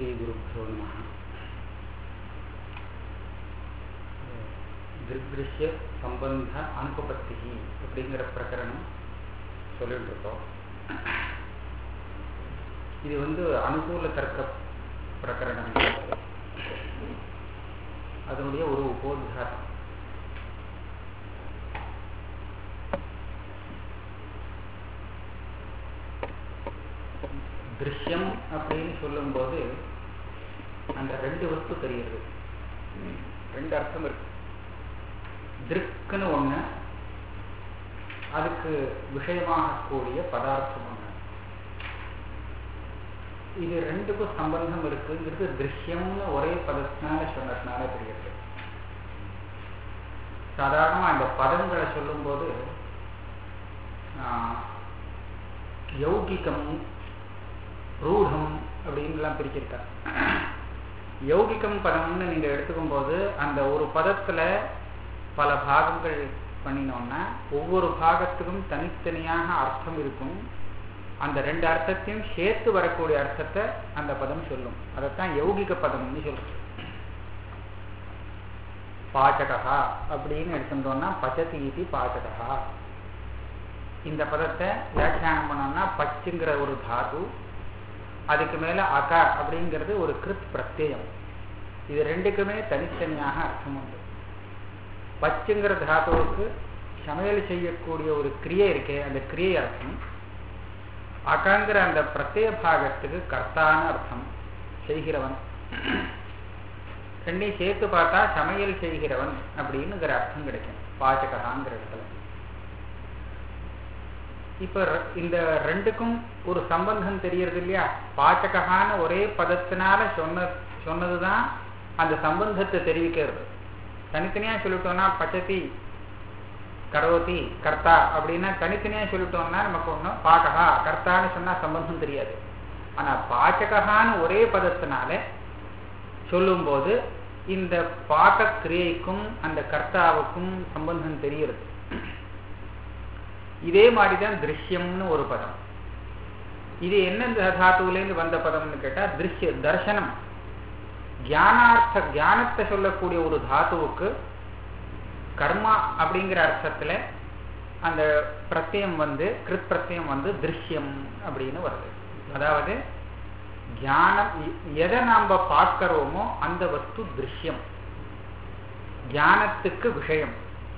ஸ்ரீகுருப்போ நம திருஷ்ய சம்பந்த அனுபபத்தி அப்படிங்கிற பிரகரணம் சொல்லிட்டு இருக்கோம் இது வந்து அனுகூல தர்க்க பிரகரணம் அதனுடைய ஒரு உபோத்காரம் திருஷ்யம் அப்படின்னு சொல்லும்போது அந்த ரெண்டு வஸ்து தெரியுது ரெண்டு அர்த்தம் இருக்கு திருக்குன்னு ஒண்ணு அதுக்கு விஷயமாகக்கூடிய பதார்த்தம் ஒண்ணு இது ரெண்டுக்கும் சம்பந்தம் இருக்குங்கிறது திருஷ்யம்னு ஒரே பதத்தினால சொன்னதுனால தெரியுது சாதாரணமா இந்த பதங்களை சொல்லும்போது யௌகிகம் ரூಢம் அப்படின்லாம் பிரிச்சிருக்கார் யௌகிகம் பதம்னு நீங்க எடுத்துக்கும் போது அந்த ஒரு பதத்துல பல பாகங்கள் பண்ணினோம்னா ஒவ்வொரு பாகத்துக்கும் தனித்தனியாக அர்த்தம் இருக்கும் அந்த ரெண்டு அர்த்தத்தையும் சேர்த்து வரக்கூடிய அர்த்தத்தை அந்த பதம் சொல்லும் அதைத்தான் யௌகிக பதம்னு சொல்றது பாச்சகா அப்படின்னு எடுத்துட்டோம்னா பச்சதி இது பாச்சகா இந்த பதத்தை வியாக்கியானம் பண்ணோம்னா பச்சுங்கிற ஒரு தாது அதுக்கு மேல அக அப்படிங்கிறது ஒரு கிருத் பிரத்யம் இது ரெண்டுக்குமே தனித்தனியாக அர்த்தம் உண்டு பச்சுங்கிற தாத்துவுக்கு சமையல் செய்யக்கூடிய ஒரு கிரியை இருக்கே அந்த கிரியை அர்த்தம் அகங்கிற அந்த பிரத்யேக பாகத்துக்கு கர்த்தான அர்த்தம் செய்கிறவன் ரெண்டையும் சேர்த்து பார்த்தா சமையல் செய்கிறவன் அப்படின்னுங்கிற அர்த்தம் கிடைக்கும் பாச்சகாங்கிற இடத்துல இப்ப இந்த ரெண்டுக்கும் ஒரு சம்பந்தம் தெரியறது இல்லையா பாச்சகான்னு ஒரே பதத்தினால சொன்ன சொன்னதுதான் அந்த சம்பந்தத்தை தெரிவிக்கிறது தனித்தனியா சொல்லிட்டோம்னா பச்சதி கரோதி கர்த்தா அப்படின்னா தனித்தனியா சொல்லிட்டோம்னா நமக்கு ஒன்றும் பாச்சகா கர்த்தான்னு சொன்னா சம்பந்தம் தெரியாது ஆனா பாச்சகான்னு ஒரே பதத்தினால சொல்லும்போது இந்த பாக்க கிரியைக்கும் அந்த கர்த்தாவுக்கும் சம்பந்தம் தெரிகிறது இதே மாதிரிதான் திருஷ்யம்னு ஒரு பதம் இது என்ன தாத்துவிலேருந்து வந்த பதம்னு கேட்டா திருஷ்ய தர்சனம் ஜானார்த்த ஜானத்தை சொல்லக்கூடிய ஒரு தாத்துவுக்கு கர்மா அப்படிங்கிற அர்த்தத்துல அந்த பிரத்யம் வந்து கிருத் பிரத்யம் வந்து திருஷ்யம் அப்படின்னு வருது அதாவது தியானம் எதை நாம பார்க்கிறோமோ அந்த வஸ்து திருஷ்யம் தியானத்துக்கு விஷயம்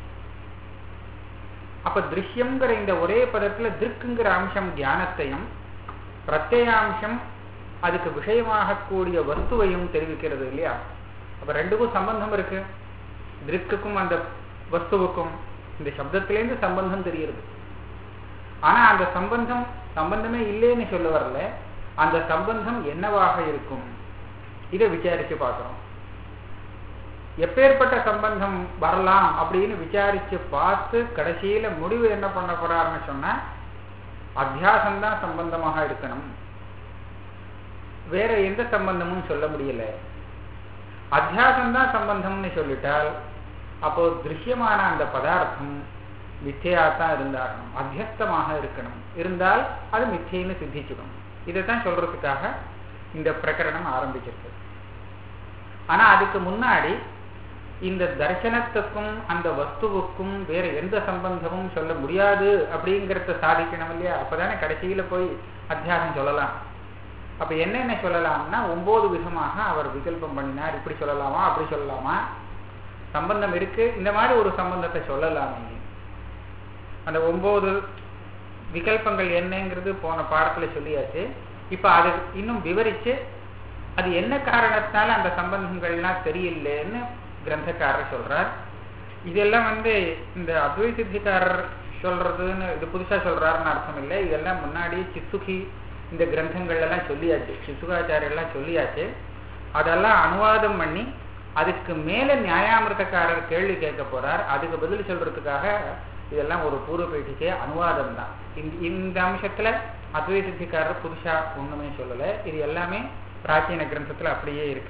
அப்ப திருஷ்யம்ங்கிற இந்த ஒரே பதத்துல திருக்குங்கிற அம்சம் தியானத்தையும் பிரத்யேகாம்சம் அதுக்கு விஷயமாக கூடிய வஸ்துவையும் தெரிவிக்கிறது இல்லையா அப்ப ரெண்டுக்கும் சம்பந்தம் இருக்கு திருக்குக்கும் அந்த வஸ்துவுக்கும் இந்த சப்தத்திலேருந்து சம்பந்தம் தெரியுது ஆனா அந்த சம்பந்தம் சம்பந்தமே இல்லைன்னு சொல்ல வரல அந்த சம்பந்தம் என்னவாக இருக்கும் இதை விசாரிச்சு பார்க்கிறோம் எப்பேற்பட்ட சம்பந்தம் வரலாம் அப்படின்னு விசாரிச்சு பார்த்து கடைசியில முடிவு என்ன பண்ண போறாருன்னு சொன்னா அத்தியாசம்தான் சம்பந்தமாக இருக்கணும் வேற எந்த சம்பந்தமும் சொல்ல முடியல அத்தியாசம்தான் சம்பந்தம்னு சொல்லிட்டால் அப்போ திருஷ்யமான அந்த பதார்த்தம் மிச்சையாத்தான் இருந்தாகணும் அத்தியஸ்தமாக இருக்கணும் இருந்தால் அது மிச்சைன்னு சித்திச்சுக்கணும் இதைத்தான் சொல்றதுக்காக இந்த பிரகரணம் ஆரம்பிச்சிருக்கு ஆனா அதுக்கு முன்னாடி இந்த தர்சனத்துக்கும் அந்த வஸ்துவுக்கும் வேற எந்த சம்பந்தமும் சொல்ல முடியாது அப்படிங்கிறத சாதிக்கணும் இல்லையா அப்பதானே கடைசியில போய் அத்தியாசம் சொல்லலாம் அப்ப என்னென்ன சொல்லலாம்னா ஒன்பது விதமாக அவர் விகல்பம் பண்ணினார் இப்படி சொல்லலாமா அப்படி சொல்லலாமா சம்பந்தம் இருக்கு இந்த மாதிரி ஒரு சம்பந்தத்தை சொல்லலாமே அந்த ஒன்பது விகல்பங்கள் என்னங்கிறது போன பாடத்துல சொல்லியாச்சு இப்ப அதை இன்னும் விவரிச்சு அது என்ன காரணத்தினால அந்த சம்பந்தங்கள்லாம் தெரியலன்னு கிரந்தக்காரர் சொல்றார் இதெல்லாம் வந்து இந்த அத்வை சித்திக்காரர் சொல்றதுன்னு இது புதுசா சொல்றாருன்னு அர்த்தம் இல்லை இதெல்லாம் முன்னாடி சிசுகி இந்த கிரந்தங்கள் எல்லாம் சொல்லியாச்சு சிசுகாச்சாரியெல்லாம் சொல்லியாச்சு அதெல்லாம் அனுவாதம் பண்ணி அதுக்கு மேல நியாயாமிரதக்காரர் கேள்வி கேட்க போறார் அதுக்கு பதில் சொல்றதுக்காக இதெல்லாம் ஒரு பூர்வ பேட்டிக்கே அனுவாதம் தான் இந்த அம்சத்துல அத்வை சித்திக்காரர் புதுசா ஒண்ணுமே சொல்லல இது எல்லாமே பிராச்சீன கிரந்தத்துல அப்படியே இருக்கு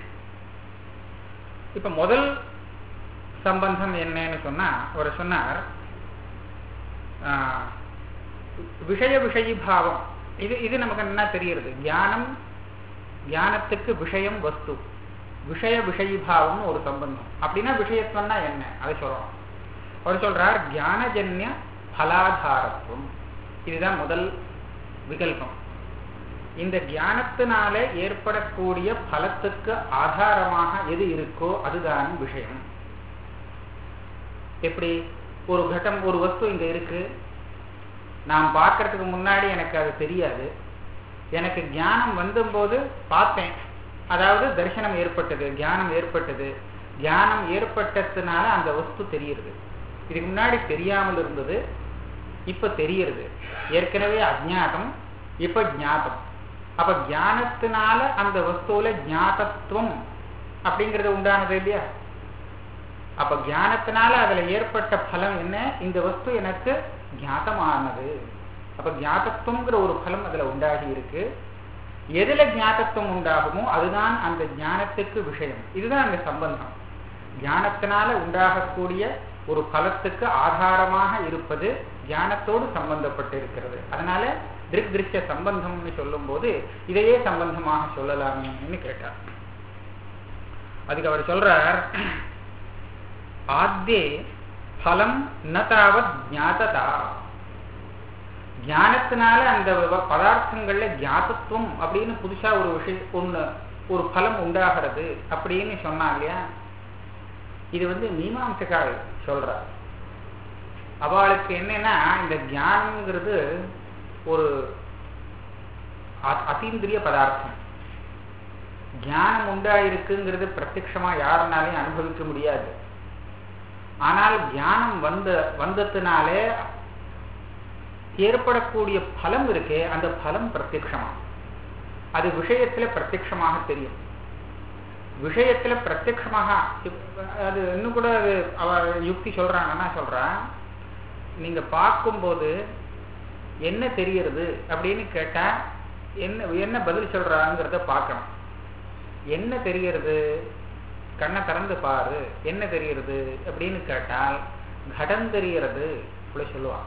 இப்ப முதல் சம்பந்தம் என்னன்னு சொன்னா அவர் சொன்னார் விஷய விஷயி பாவம் இது இது நமக்கு என்ன தெரியுது ஞானம் ஞானத்துக்கு விஷயம் வஸ்து விஷய விஷயீபாவம்னு ஒரு சம்பந்தம் அப்படின்னா விஷயத்துவம்னா என்ன அதை சொல்லணும் அவர் சொல்றார் ஞானஜன்ய பலாதாரத்துவம் இதுதான் முதல் விகல்பம் இந்த ஞானத்தினால ஏற்படக்கூடிய பலத்துக்கு ஆதாரமாக எது இருக்கோ அதுதான் விஷயம் எப்படி ஒரு கட்டம் ஒரு வஸ்து இங்க இருக்கு நான் பார்க்கறதுக்கு முன்னாடி எனக்கு அது தெரியாது எனக்கு ஞானம் வந்தபோது பார்த்தேன் அதாவது தரிசனம் ஏற்பட்டது ஞானம் ஏற்பட்டது ஞானம் ஏற்பட்டதுனால அந்த வஸ்து தெரியுது இதுக்கு முன்னாடி தெரியாமல் இருந்தது இப்ப தெரியுது ஏற்கனவே அஜாதம் இப்ப ஜாதம் அப்ப ஞானத்தினால அந்த வஸ்துவில ஞாதத்துவம் அப்படிங்கிறது உண்டானது இல்லையா அப்ப ஞானத்தினால அதுல ஏற்பட்ட பலம் என்ன இந்த வஸ்து எனக்கு ஞாதமானது அப்ப ஞாதத்துவங்கிற ஒரு பலம் அதுல உண்டாகி இருக்கு எதுல ஞாதத்துவம் உண்டாகுமோ அதுதான் அந்த ஞானத்துக்கு விஷயம் இதுதான் அந்த சம்பந்தம் ஞானத்தினால உண்டாகக்கூடிய ஒரு பலத்துக்கு ஆதாரமாக இருப்பது ஞானத்தோடு சம்பந்தப்பட்டு இருக்கிறது அதனால திருக் திருஷ்ய சம்பந்தம்னு சொல்லும் போது இதையே சம்பந்தமாக சொல்லலாமேன்னு கேட்டார் அதுக்கு அவர் சொல்றார் ஆத்தே பலம் ந தாவத் ஞாததா ஞானத்தினால அந்த பதார்த்தங்கள்ல ஞாபத்துவம் அப்படின்னு புதுசா ஒரு விஷயம் ஒண்ணு ஒரு பலம் உண்டாகிறது அப்படின்னு சொன்னா இல்லையா இது வந்து மீமாம்சக்கால் சொல்றார் அவளுக்கு என்னன்னா இந்த ஞானம்ங்கிறது ஒரு அத்தீந்திரிய பதார்த்தம் ஞானம் உண்டாயிருக்குங்கிறது பிரத்யமா யாருனாலையும் அனுபவிக்க முடியாது ஆனால் ஞானம் வந்த வந்ததுனாலே ஏற்படக்கூடிய பலம் இருக்கே அந்த பலம் பிரத்யமா அது விஷயத்துல பிரத்யமாக தெரியும் விஷயத்துல பிரத்யமாக அது இன்னும் கூட அது அவ யுக்தி சொல்றாங்கன்னா சொல்றா நீங்க பார்க்கும்போது என்ன தெரியறது அப்படின்னு கேட்டா என்ன என்ன பதில் சொல்றாங்கிறத பார்க்கணும் என்ன தெரியறது கண்ணை திறந்து பாரு என்ன தெரியறது அப்படின்னு கேட்டால் கடம் தெரியறது இப்படி சொல்லுவான்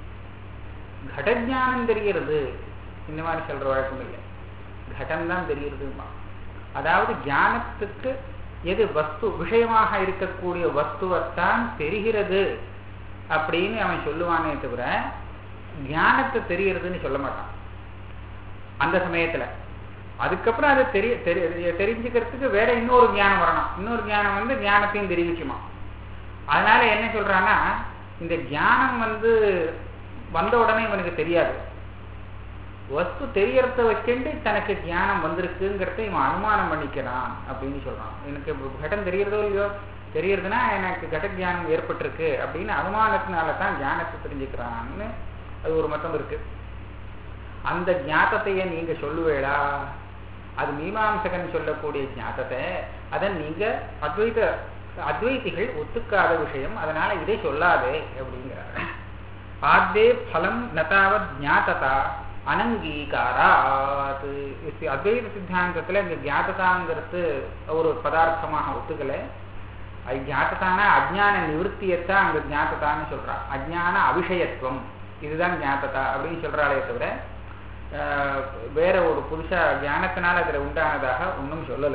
கடஜானம் தெரியறது இந்த மாதிரி சொல்ற வழக்கம் இல்லை கடம் தான் தெரியறதுமா அதாவது ஞானத்துக்கு எது வஸ்து விஷயமாக இருக்கக்கூடிய வஸ்துவைத்தான் தெரிகிறது அப்படின்னு அவன் சொல்லுவானே தவிர ஞானத்தை தெரியறதுன்னு சொல்ல மாட்டான் அந்த சமயத்துல அதுக்கப்புறம் அதை தெரிய தெரிஞ்சுக்கிறதுக்கு வேற இன்னொரு ஞானம் வரணும் இன்னொரு ஞானம் வந்து ஞானத்தையும் தெரிவிக்குமா அதனால என்ன சொல்றான்னா இந்த ஞானம் வந்து வந்த உடனே இவனுக்கு தெரியாது வஸ்து தெரியறத வச்சுட்டு தனக்கு ஞானம் வந்திருக்குங்கிறத இவன் அனுமானம் பண்ணிக்கிறான் அப்படின்னு சொல்றான் எனக்கு கடம் தெரியறதோ இல்லையோ தெரியறதுன்னா எனக்கு கட ஜானம் ஏற்பட்டிருக்கு அப்படின்னு அனுமானத்தினால தான் ஞானத்தை தெரிஞ்சுக்கிறான்னு அது ஒரு மத்தம் இருக்கு அந்த ஞாத்தத்தையே நீங்க சொல்லுவேளா அது மீமாம்சகன் சொல்லக்கூடிய ஞாத்தத்தை அதை நீங்க அத்வைத அத்வைத்திகள் ஒத்துக்காத விஷயம் அதனால இதை சொல்லாதே அப்படிங்கிறார் ஆத்தே பலம் நதாவத் ஞாத்ததா அனங்கீகாராத் அத்வைத சித்தாந்தத்துல இந்த ஜாத்ததாங்கிறது ஒரு பதார்த்தமாக ஒத்துக்கல அது ஜாத்ததானா அஜ்ஞான நிவர்த்தியத்தான் அங்க ஜாத்ததான்னு சொல்றா அஜ்ஞான அபிஷயத்துவம் இதுதான் ஞாத்ததா அப்படின்னு சொல்றாளே தவிர வேற ஒரு புதுசா ஞானத்தினால அதுல உண்டானதாக ஒன்றும் சொல்லலை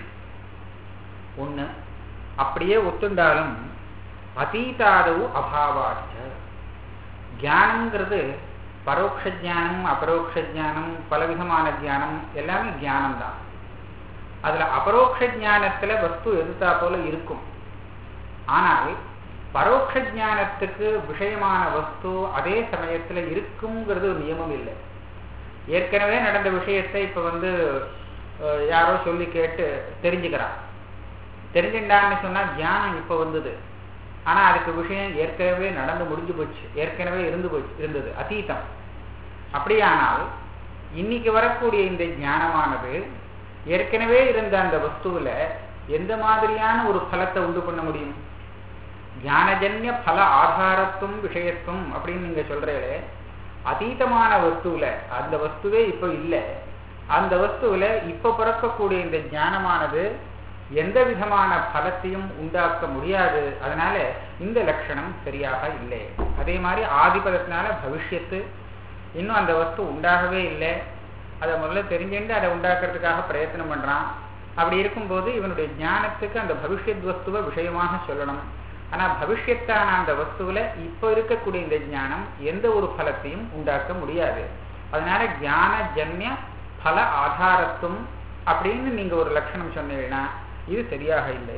ஒண்ணு அப்படியே ஒத்துண்டாலும் அதீதாதவு அபாவாச்ச ஞானம்ங்கிறது பரோட்ச ஜானம் அபரோக்ஷ ஜானம் பலவிதமான ஜானம் எல்லாமே ஜானம் தான் அதுல அபரோக்ஷ ஜானத்துல வஸ்து எதிர்த்தா போல இருக்கும் ஆனால் பரோட்ச ஜானத்துக்கு விஷயமான வஸ்து அதே சமயத்துல இருக்குங்கிறது ஒரு நியமம் இல்லை ஏற்கனவே நடந்த விஷயத்தை இப்ப வந்து யாரோ சொல்லி கேட்டு தெரிஞ்சுக்கிறான் தெரிஞ்சுட்டான்னு சொன்னா தியானம் இப்ப வந்தது ஆனா அதுக்கு விஷயம் ஏற்கனவே நடந்து முடிஞ்சு போச்சு ஏற்கனவே இருந்து போச்சு இருந்தது அதீதம் அப்படியானால் இன்னைக்கு வரக்கூடிய இந்த ஞானமானது ஏற்கனவே இருந்த அந்த வஸ்துவில எந்த மாதிரியான ஒரு பலத்தை உண்டு பண்ண முடியும் ஞானஜன்ய பல ஆதாரத்துவம் விஷயத்துவம் அப்படின்னு நீங்க சொல்றீங்களே அதீதமான வஸ்துவில அந்த வஸ்துவே இப்ப இல்லை அந்த வஸ்துவில இப்ப பிறக்கக்கூடிய இந்த ஞானமானது எந்த விதமான பலத்தையும் உண்டாக்க முடியாது அதனால இந்த லட்சணம் சரியாக இல்லை அதே மாதிரி ஆதிபதத்தினால பவிஷ்யத்து இன்னும் அந்த வஸ்து உண்டாகவே இல்லை அதை முதல்ல தெரிஞ்சுட்டு அதை உண்டாக்குறதுக்காக பிரயத்தனம் பண்றான் அப்படி இருக்கும்போது இவனுடைய ஞானத்துக்கு அந்த பவிஷ்யத் வஸ்துவை விஷயமாக சொல்லணும் ஆனா பவிஷ்யத்தான அந்த வஸ்துவில இப்ப இருக்கக்கூடிய இந்த ஞானம் எந்த ஒரு பலத்தையும் உண்டாக்க முடியாது அதனால ஞான ஜன்ய பல ஆதாரத்துவம் அப்படின்னு நீங்க ஒரு லட்சணம் சொன்னீங்கன்னா இது சரியாக இல்லை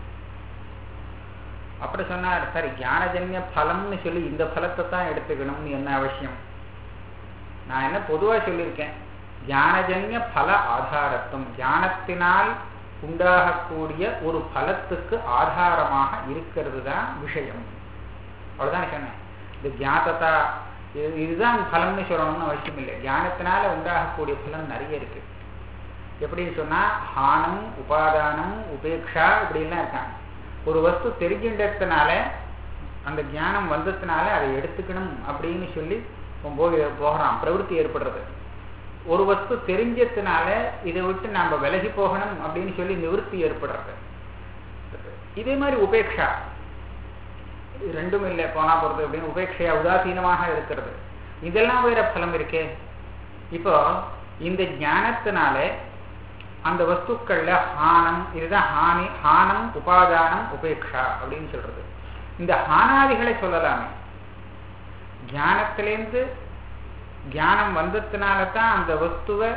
அப்புறம் சொன்னார் சரி ஞானஜன்ய பலம்னு சொல்லி இந்த பலத்தை தான் எடுத்துக்கணும்னு என்ன அவசியம் நான் என்ன பொதுவா சொல்லியிருக்கேன் ஞானஜன்ய பல ஆதாரத்துவம் ஞானத்தினால் உண்டாகக்கூடிய ஒரு பலத்துக்கு ஆதாரமாக இருக்கிறது தான் விஷயம் அவ்வளவுதான் சொன்னேன் இந்த ஜாத்ததா இதுதான் பலம்னு சொல்லணும்னு அவசியம் இல்லை ஞானத்தினால உண்டாகக்கூடிய பலன் நிறைய இருக்கு எப்படின்னு சொன்னா ஹானம் உபாதானம் உபேக்ஷா இப்படிலாம் இருக்காங்க ஒரு வஸ்து தெரிஞ்சின்றதுனால அந்த ஞானம் வந்ததுனால அதை எடுத்துக்கணும் அப்படின்னு சொல்லி போய் போகிறான் பிரவருத்தி ஏற்படுறது ஒரு வஸ்து தெரிஞ்சதுனால இதை விட்டு நாம விலகி போகணும் அப்படின்னு சொல்லி நிவர்த்தி ஏற்படுறது இதே மாதிரி உபேக்ஷா ரெண்டும் இல்லை போனா போறது அப்படின்னு உபேட்சையா உதாசீனமாக இருக்கிறது இதெல்லாம் வேற பலம் இருக்கே இப்போ இந்த ஞானத்தினால அந்த வஸ்துக்கள்ல ஹானம் இதுதான் ஹானி ஹானம் உபாதானம் உபேக்ஷா அப்படின்னு சொல்றது இந்த ஹானாதிகளை சொல்லலாமே ஞானத்திலேருந்து ஞானம் வந்ததுனால தான் அந்த வஸ்துவை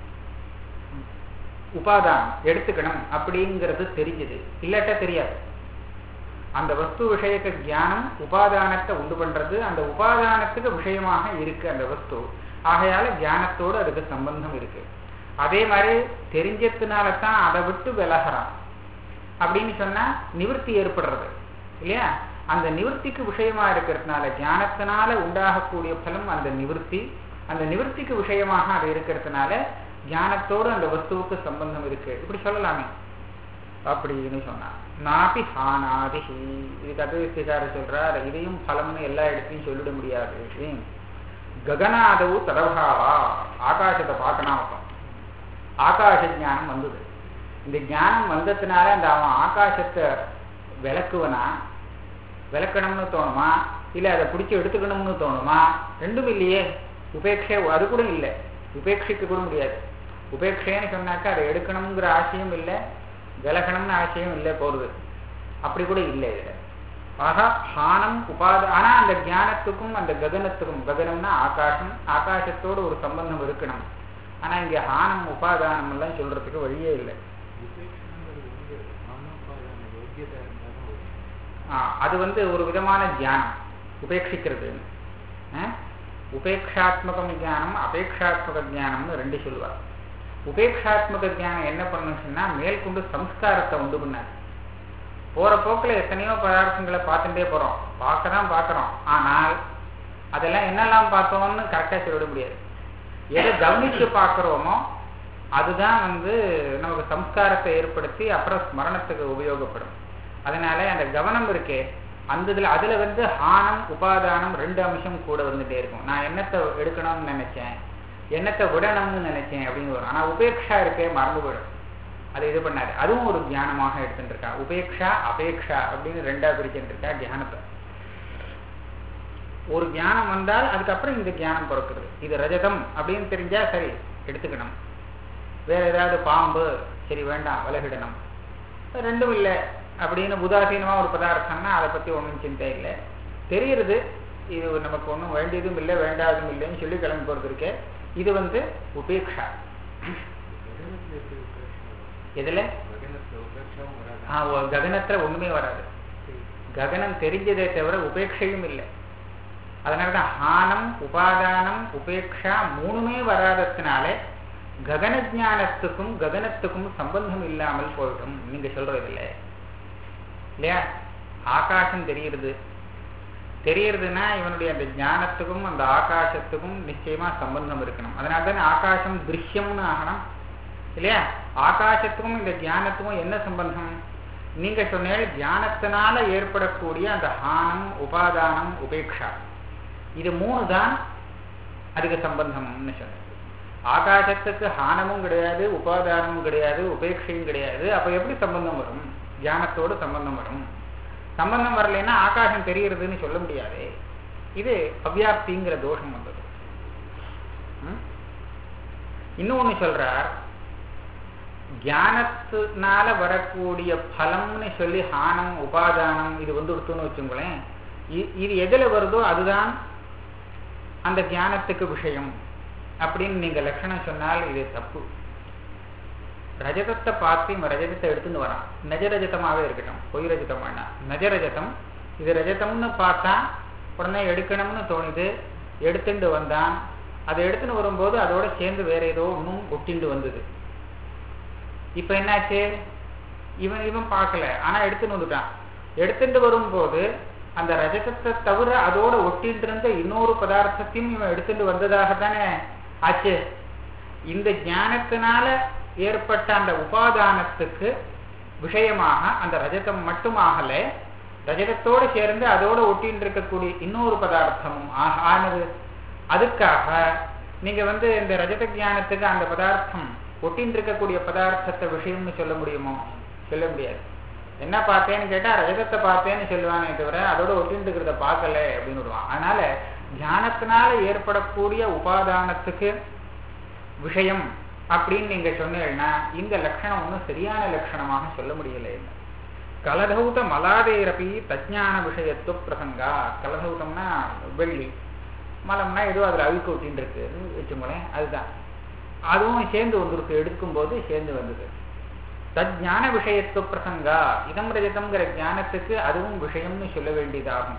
உபாதானம் எடுத்துக்கணும் அப்படிங்கிறது தெரிஞ்சது இல்லாட்டா தெரியாது அந்த வஸ்து விஷயக்க ஞானம் உபாதானத்தை உண்டு பண்றது அந்த உபாதானத்துக்கு விஷயமாக இருக்கு அந்த வஸ்து ஆகையால ஞானத்தோடு அதுக்கு சம்பந்தம் இருக்கு அதே மாதிரி தெரிஞ்சதுனால தான் அதை விட்டு விலகிறான் அப்படின்னு சொன்னா நிவர்த்தி ஏற்படுறது இல்லையா அந்த நிவர்த்திக்கு விஷயமா இருக்கிறதுனால ஞானத்தினால உண்டாகக்கூடிய பலம் அந்த நிவர்த்தி அந்த நிவர்த்திக்கு விஷயமாக அது இருக்கிறதுனால ஞானத்தோடு அந்த வஸ்துவுக்கு சம்பந்தம் இருக்கு இப்படி சொல்லலாமே அப்படின்னு சொன்னான் நாபி ஹானாதிஹி இதுக்கு அத்வைத்திகார சொல்றார் இதையும் பலம்னு எல்லா இடத்தையும் சொல்லிட முடியாது ககனாதவு தடபாவா ஆகாசத்தை பார்க்கணும் அவன் ஆகாச ஞானம் வந்தது இந்த ஞானம் வந்ததுனால அந்த அவன் ஆகாசத்தை விளக்குவனா விளக்கணும்னு தோணுமா இல்லை அதை பிடிச்சி எடுத்துக்கணும்னு தோணுமா ரெண்டும் இல்லையே உபேட்சை அது கூட இல்லை உபேட்சிக்க கூட முடியாது உபேட்சைன்னு சொன்னாக்கா அதை எடுக்கணுங்கிற ஆசையும் இல்லை விலகணும்னு ஆசையும் இல்லை போறது அப்படி கூட இல்லை இதுல ஆகா ஹானம் உபாத ஆனா அந்த ஞானத்துக்கும் அந்த ககனத்துக்கும் ககனம்னா ஆகாசம் ஆகாசத்தோடு ஒரு சம்பந்தம் இருக்கணும் ஆனா இங்க ஹானம் உபாதானம் எல்லாம் சொல்றதுக்கு வழியே இல்லை அது வந்து ஒரு விதமான தியானம் உபேட்சிக்கிறது உபேட்சாத்மகம் ஞானம் அபேட்சாத்மக ஜானம்னு ரெண்டு சொல்லுவார் உபேட்சாத்மக ஜானம் என்ன பண்ணுச்சுன்னா மேற்கொண்டு சம்ஸ்காரத்தை உண்டு பண்ணாது போற போக்கில் எத்தனையோ பதார்த்தங்களை பார்த்துட்டே போறோம் பார்க்க தான் பார்க்குறோம் ஆனால் அதெல்லாம் என்னெல்லாம் பார்த்தோம்னு கரெக்டாக சொல்லிட முடியாது எதை கவனித்து பார்க்குறோமோ அதுதான் வந்து நமக்கு சம்ஸ்காரத்தை ஏற்படுத்தி அப்புறம் ஸ்மரணத்துக்கு உபயோகப்படும் அதனால அந்த கவனம் இருக்கே அந்த இதில் அதில் வந்து ஹானம் உபாதானம் ரெண்டு அம்சம் கூட வந்துட்டே இருக்கும் நான் என்னத்தை எடுக்கணும்னு நினைச்சேன் என்னத்தை விடணும்னு நினைச்சேன் அப்படின்னு வரும் ஆனால் உபேக்ஷா இருக்கே மறந்து போயிடும் அது இது பண்ணாது அதுவும் ஒரு தியானமாக எடுத்துட்டு இருக்கா உபேக்ஷா அபேக்ஷா அப்படின்னு ரெண்டா பிரிச்சுட்டு இருக்கா தியானத்தை ஒரு தியானம் வந்தால் அதுக்கப்புறம் இந்த தியானம் பிறக்கிறது இது ரஜதம் அப்படின்னு தெரிஞ்சா சரி எடுத்துக்கணும் வேற ஏதாவது பாம்பு சரி வேண்டாம் விலகிடணும் ரெண்டும் இல்லை அப்படின்னு உதாசீனமா ஒரு பதார்த்தம்னா அதை பத்தி ஒன்றும் சிந்தை இல்லை தெரியுறது இது நமக்கு ஒன்றும் வேண்டியதும் இல்லை வேண்டாததும் இல்லைன்னு சொல்லி கிளம்பி போறது இருக்கு இது வந்து உபேக்ஷா எதுல ககனத்துல ஒண்ணுமே வராது ககனம் தெரிஞ்சதே தவிர உபேட்சையும் இல்லை அதனாலதான் ஹானம் உபாதானம் உபேட்சா மூணுமே வராததுனால ககன ஜானத்துக்கும் ககனத்துக்கும் சம்பந்தம் இல்லாமல் போயிடும் நீங்க சொல்றது இல்லை இல்லையா ஆகாசம் தெரியுறது தெரியறதுன்னா இவனுடைய அந்த ஞானத்துக்கும் அந்த ஆகாசத்துக்கும் நிச்சயமா சம்பந்தம் இருக்கணும் அதனால தானே ஆகாசம் திருஷ்யம்னு ஆகணும் இல்லையா ஆகாசத்துக்கும் இந்த தியானத்துக்கும் என்ன சம்பந்தம் நீங்க சொன்ன தியானத்தினால ஏற்படக்கூடிய அந்த ஹானம் உபாதானம் உபேக்ஷா இது மூணு தான் அதுக்கு சம்பந்தம்னு சொன்னது ஆகாசத்துக்கு ஹானமும் கிடையாது உபாதானமும் கிடையாது உபேட்சையும் கிடையாது அப்ப எப்படி சம்பந்தம் வரும் தியானத்தோடு சம்பந்தம் வரும் சம்பந்தம் வரலைன்னா ஆகாசம் தெரிகிறதுன்னு சொல்ல முடியாது இது அவ்வியாப்திங்கிற தோஷம் வந்தது இன்னொன்னு சொல்றார் ஞானத்தினால வரக்கூடிய பலம்னு சொல்லி ஹானம் உபாதானம் இது வந்து ஒருத்தன்னு வச்சுங்களேன் இது எதுல வருதோ அதுதான் அந்த ஞானத்துக்கு விஷயம் அப்படின்னு நீங்க லட்சணம் சொன்னால் இது தப்பு ரஜதத்தை பார்த்து இவன் ரஜதத்தை எடுத்துன்னு வரான் நஜரஜதமாவே இருக்கட்டும் பொய் ரஜதம் வேணாம் நஜரஜதம் இது ரஜதம்னு பார்த்தா உடனே எடுக்கணும்னு தோணுது எடுத்துட்டு வந்தான் அதை எடுத்துன்னு வரும்போது அதோட சேர்ந்து வேற ஏதோ ஒன்றும் ஒட்டிண்டு வந்தது இப்ப என்னாச்சு இவன் இவன் பார்க்கல ஆனா எடுத்துன்னு வந்துட்டான் எடுத்துட்டு வரும்போது அந்த ரஜதத்தை தவிர அதோட ஒட்டிட்டு இருந்த இன்னொரு பதார்த்தத்தையும் இவன் எடுத்துட்டு வந்ததாக தானே ஆச்சு இந்த ஞானத்தினால ஏற்பட்ட அந்த உபாதானத்துக்கு விஷயமாக அந்த ரஜதம் மட்டும் ஆகல ரஜதத்தோடு சேர்ந்து அதோட ஒட்டின்னு இருக்கக்கூடிய இன்னொரு பதார்த்தமும் ஆனது அதுக்காக நீங்க வந்து இந்த ரஜத ஞானத்துக்கு அந்த பதார்த்தம் ஒட்டின்னு இருக்கக்கூடிய பதார்த்தத்தை விஷயம்னு சொல்ல முடியுமோ சொல்ல முடியாது என்ன பார்த்தேன்னு கேட்டா ரஜதத்தை பார்த்தேன்னு சொல்லுவானே தவிர அதோட ஒட்டின்னு இருக்கிறத பார்க்கல அப்படின்னு விடுவான் அதனால ஞானத்தினால ஏற்படக்கூடிய உபாதானத்துக்கு விஷயம் அப்படின்னு நீங்க சொன்னீங்கன்னா இந்த லட்சணம் ஒன்றும் சரியான லட்சணமாக சொல்ல முடியல கலதௌத மலாதேரப்பி தஜான விஷயத்துவ பிரசங்கா கலதௌதம்னா வெள்ளி மலம்னா ஏதோ அதில் அழுக்கு ஒட்டின்னு இருக்குன்னு வச்சுக்கோங்களேன் அதுதான் அதுவும் சேர்ந்து வந்திருக்கு எடுக்கும்போது சேர்ந்து வந்தது தஜான விஷயத்துவ பிரசங்கா இதம் ரஜதம்ங்கிற ஞானத்துக்கு அதுவும் விஷயம்னு சொல்ல வேண்டியதாகும்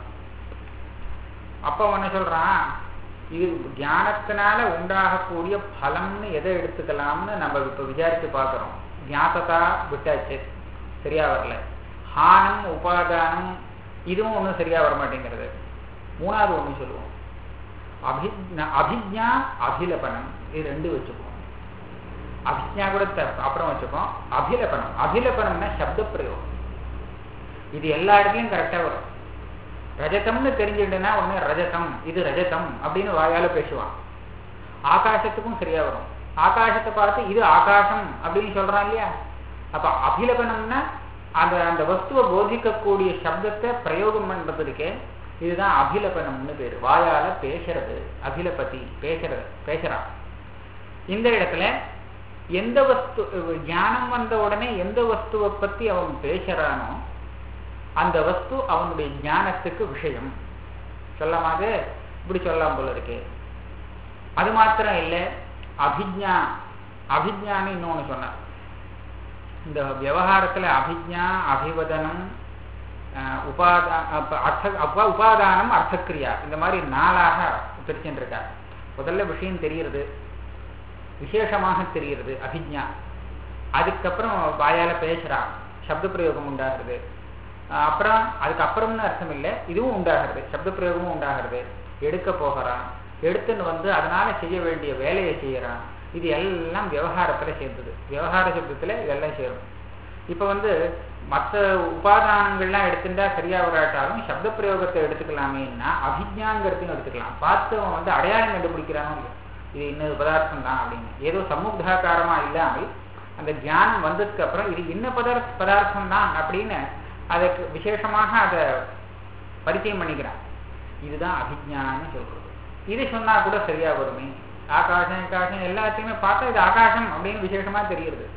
அப்ப என்ன சொல்றான் இது ஞானத்தினால உண்டாகக்கூடிய பலம்னு எதை எடுத்துக்கலாம்னு நம்ம இப்ப விசாரிச்சு பார்க்கிறோம் ஞாபகா விட்டாச்சு சரியா வரல ஹானம் உபாதானம் இதுவும் ஒன்றும் சரியா வர மாட்டேங்கிறது மூணாவது ஒன்று சொல்லுவோம் அபிஜா அபிஜா அபிலபனம் இது ரெண்டு வச்சுக்குவோம் அபிஜா கூட அப்புறம் வச்சுப்போம் அபிலபனம் அபிலபனம்னா சப்த பிரயோகம் இது எல்லா இடத்துலையும் கரெக்டா வரும் ரஜதம்னு தெரிஞ்சுட்டுனா உடனே ரஜதம் இது ரஜதம் அப்படின்னு வாயால பேசுவான் ஆகாசத்துக்கும் சரியா வரும் ஆகாசத்தை பார்த்து இது ஆகாசம் அப்படின்னு சொல்றான் இல்லையா அப்ப அபிலபனம்னா அந்த அந்த வஸ்துவை போதிக்கக்கூடிய சப்தத்தை பிரயோகம் பண்றது இருக்கே இதுதான் அபிலபனம்னு பேரு வாயால பேசுறது அபிலபதி பேசுறது பேசுறான் இந்த இடத்துல எந்த வஸ்து ஞானம் வந்த உடனே எந்த வஸ்துவை பத்தி அவன் பேசுறானோ அந்த வஸ்து அவனுடைய ஞானத்துக்கு விஷயம் சொல்லாம இப்படி சொல்லலாம் போல இருக்கு அது மாத்திரம் இல்லை அபிஜா அபிஜான்னு இன்னொன்னு சொன்னார் இந்த விவகாரத்துல அபிஜா அபிவதனம் உபாதா அர்த்த உபாதானம் அர்த்தக்கிரியா இந்த மாதிரி நாளாக பிரிச்சுருக்கார் முதல்ல விஷயம் தெரிகிறது விசேஷமாக தெரிகிறது அபிஜா அதுக்கப்புறம் வாயால பேசுறான் சப்த பிரயோகம் உண்டாகிறது அப்புறம் அதுக்கப்புறம்னு அர்த்தம் இல்லை இதுவும் உண்டாகிறது சப்த பிரயோகமும் உண்டாகிறது எடுக்க போகிறான் எடுத்துன்னு வந்து அதனால செய்ய வேண்டிய வேலையை செய்யறான் இது எல்லாம் விவகாரத்துல சேர்ந்தது விவகார சப்தத்துல இதெல்லாம் சேரும் இப்ப வந்து மற்ற உபாதானங்கள்லாம் எடுத்துட்டா சரியா வராட்டாலும் சப்த பிரயோகத்தை எடுத்துக்கலாமேன்னா அபிஜாங்கிறதையும் எடுத்துக்கலாம் பார்த்து அவன் வந்து அடையாளம் கண்டுபிடிக்கிறானோ இது இன்னொரு பதார்த்தம் தான் அப்படின்னு ஏதோ சமுத்தாகாரமா இல்லாமல் அந்த ஞானம் வந்ததுக்கு அப்புறம் இது இன்ன பதார்த்த பதார்த்தம் தான் அப்படின்னு அதுக்கு விசேஷமாக அதை பரிச்சயம் பண்ணிக்கிறான் இதுதான் அபிஜான்னு சொல்றது இது சொன்னா கூட சரியா வருமே ஆகாசம் ஆகாசம் எல்லாத்தையுமே பார்த்தா இது ஆகாசம் அப்படின்னு விசேஷமா தெரியுது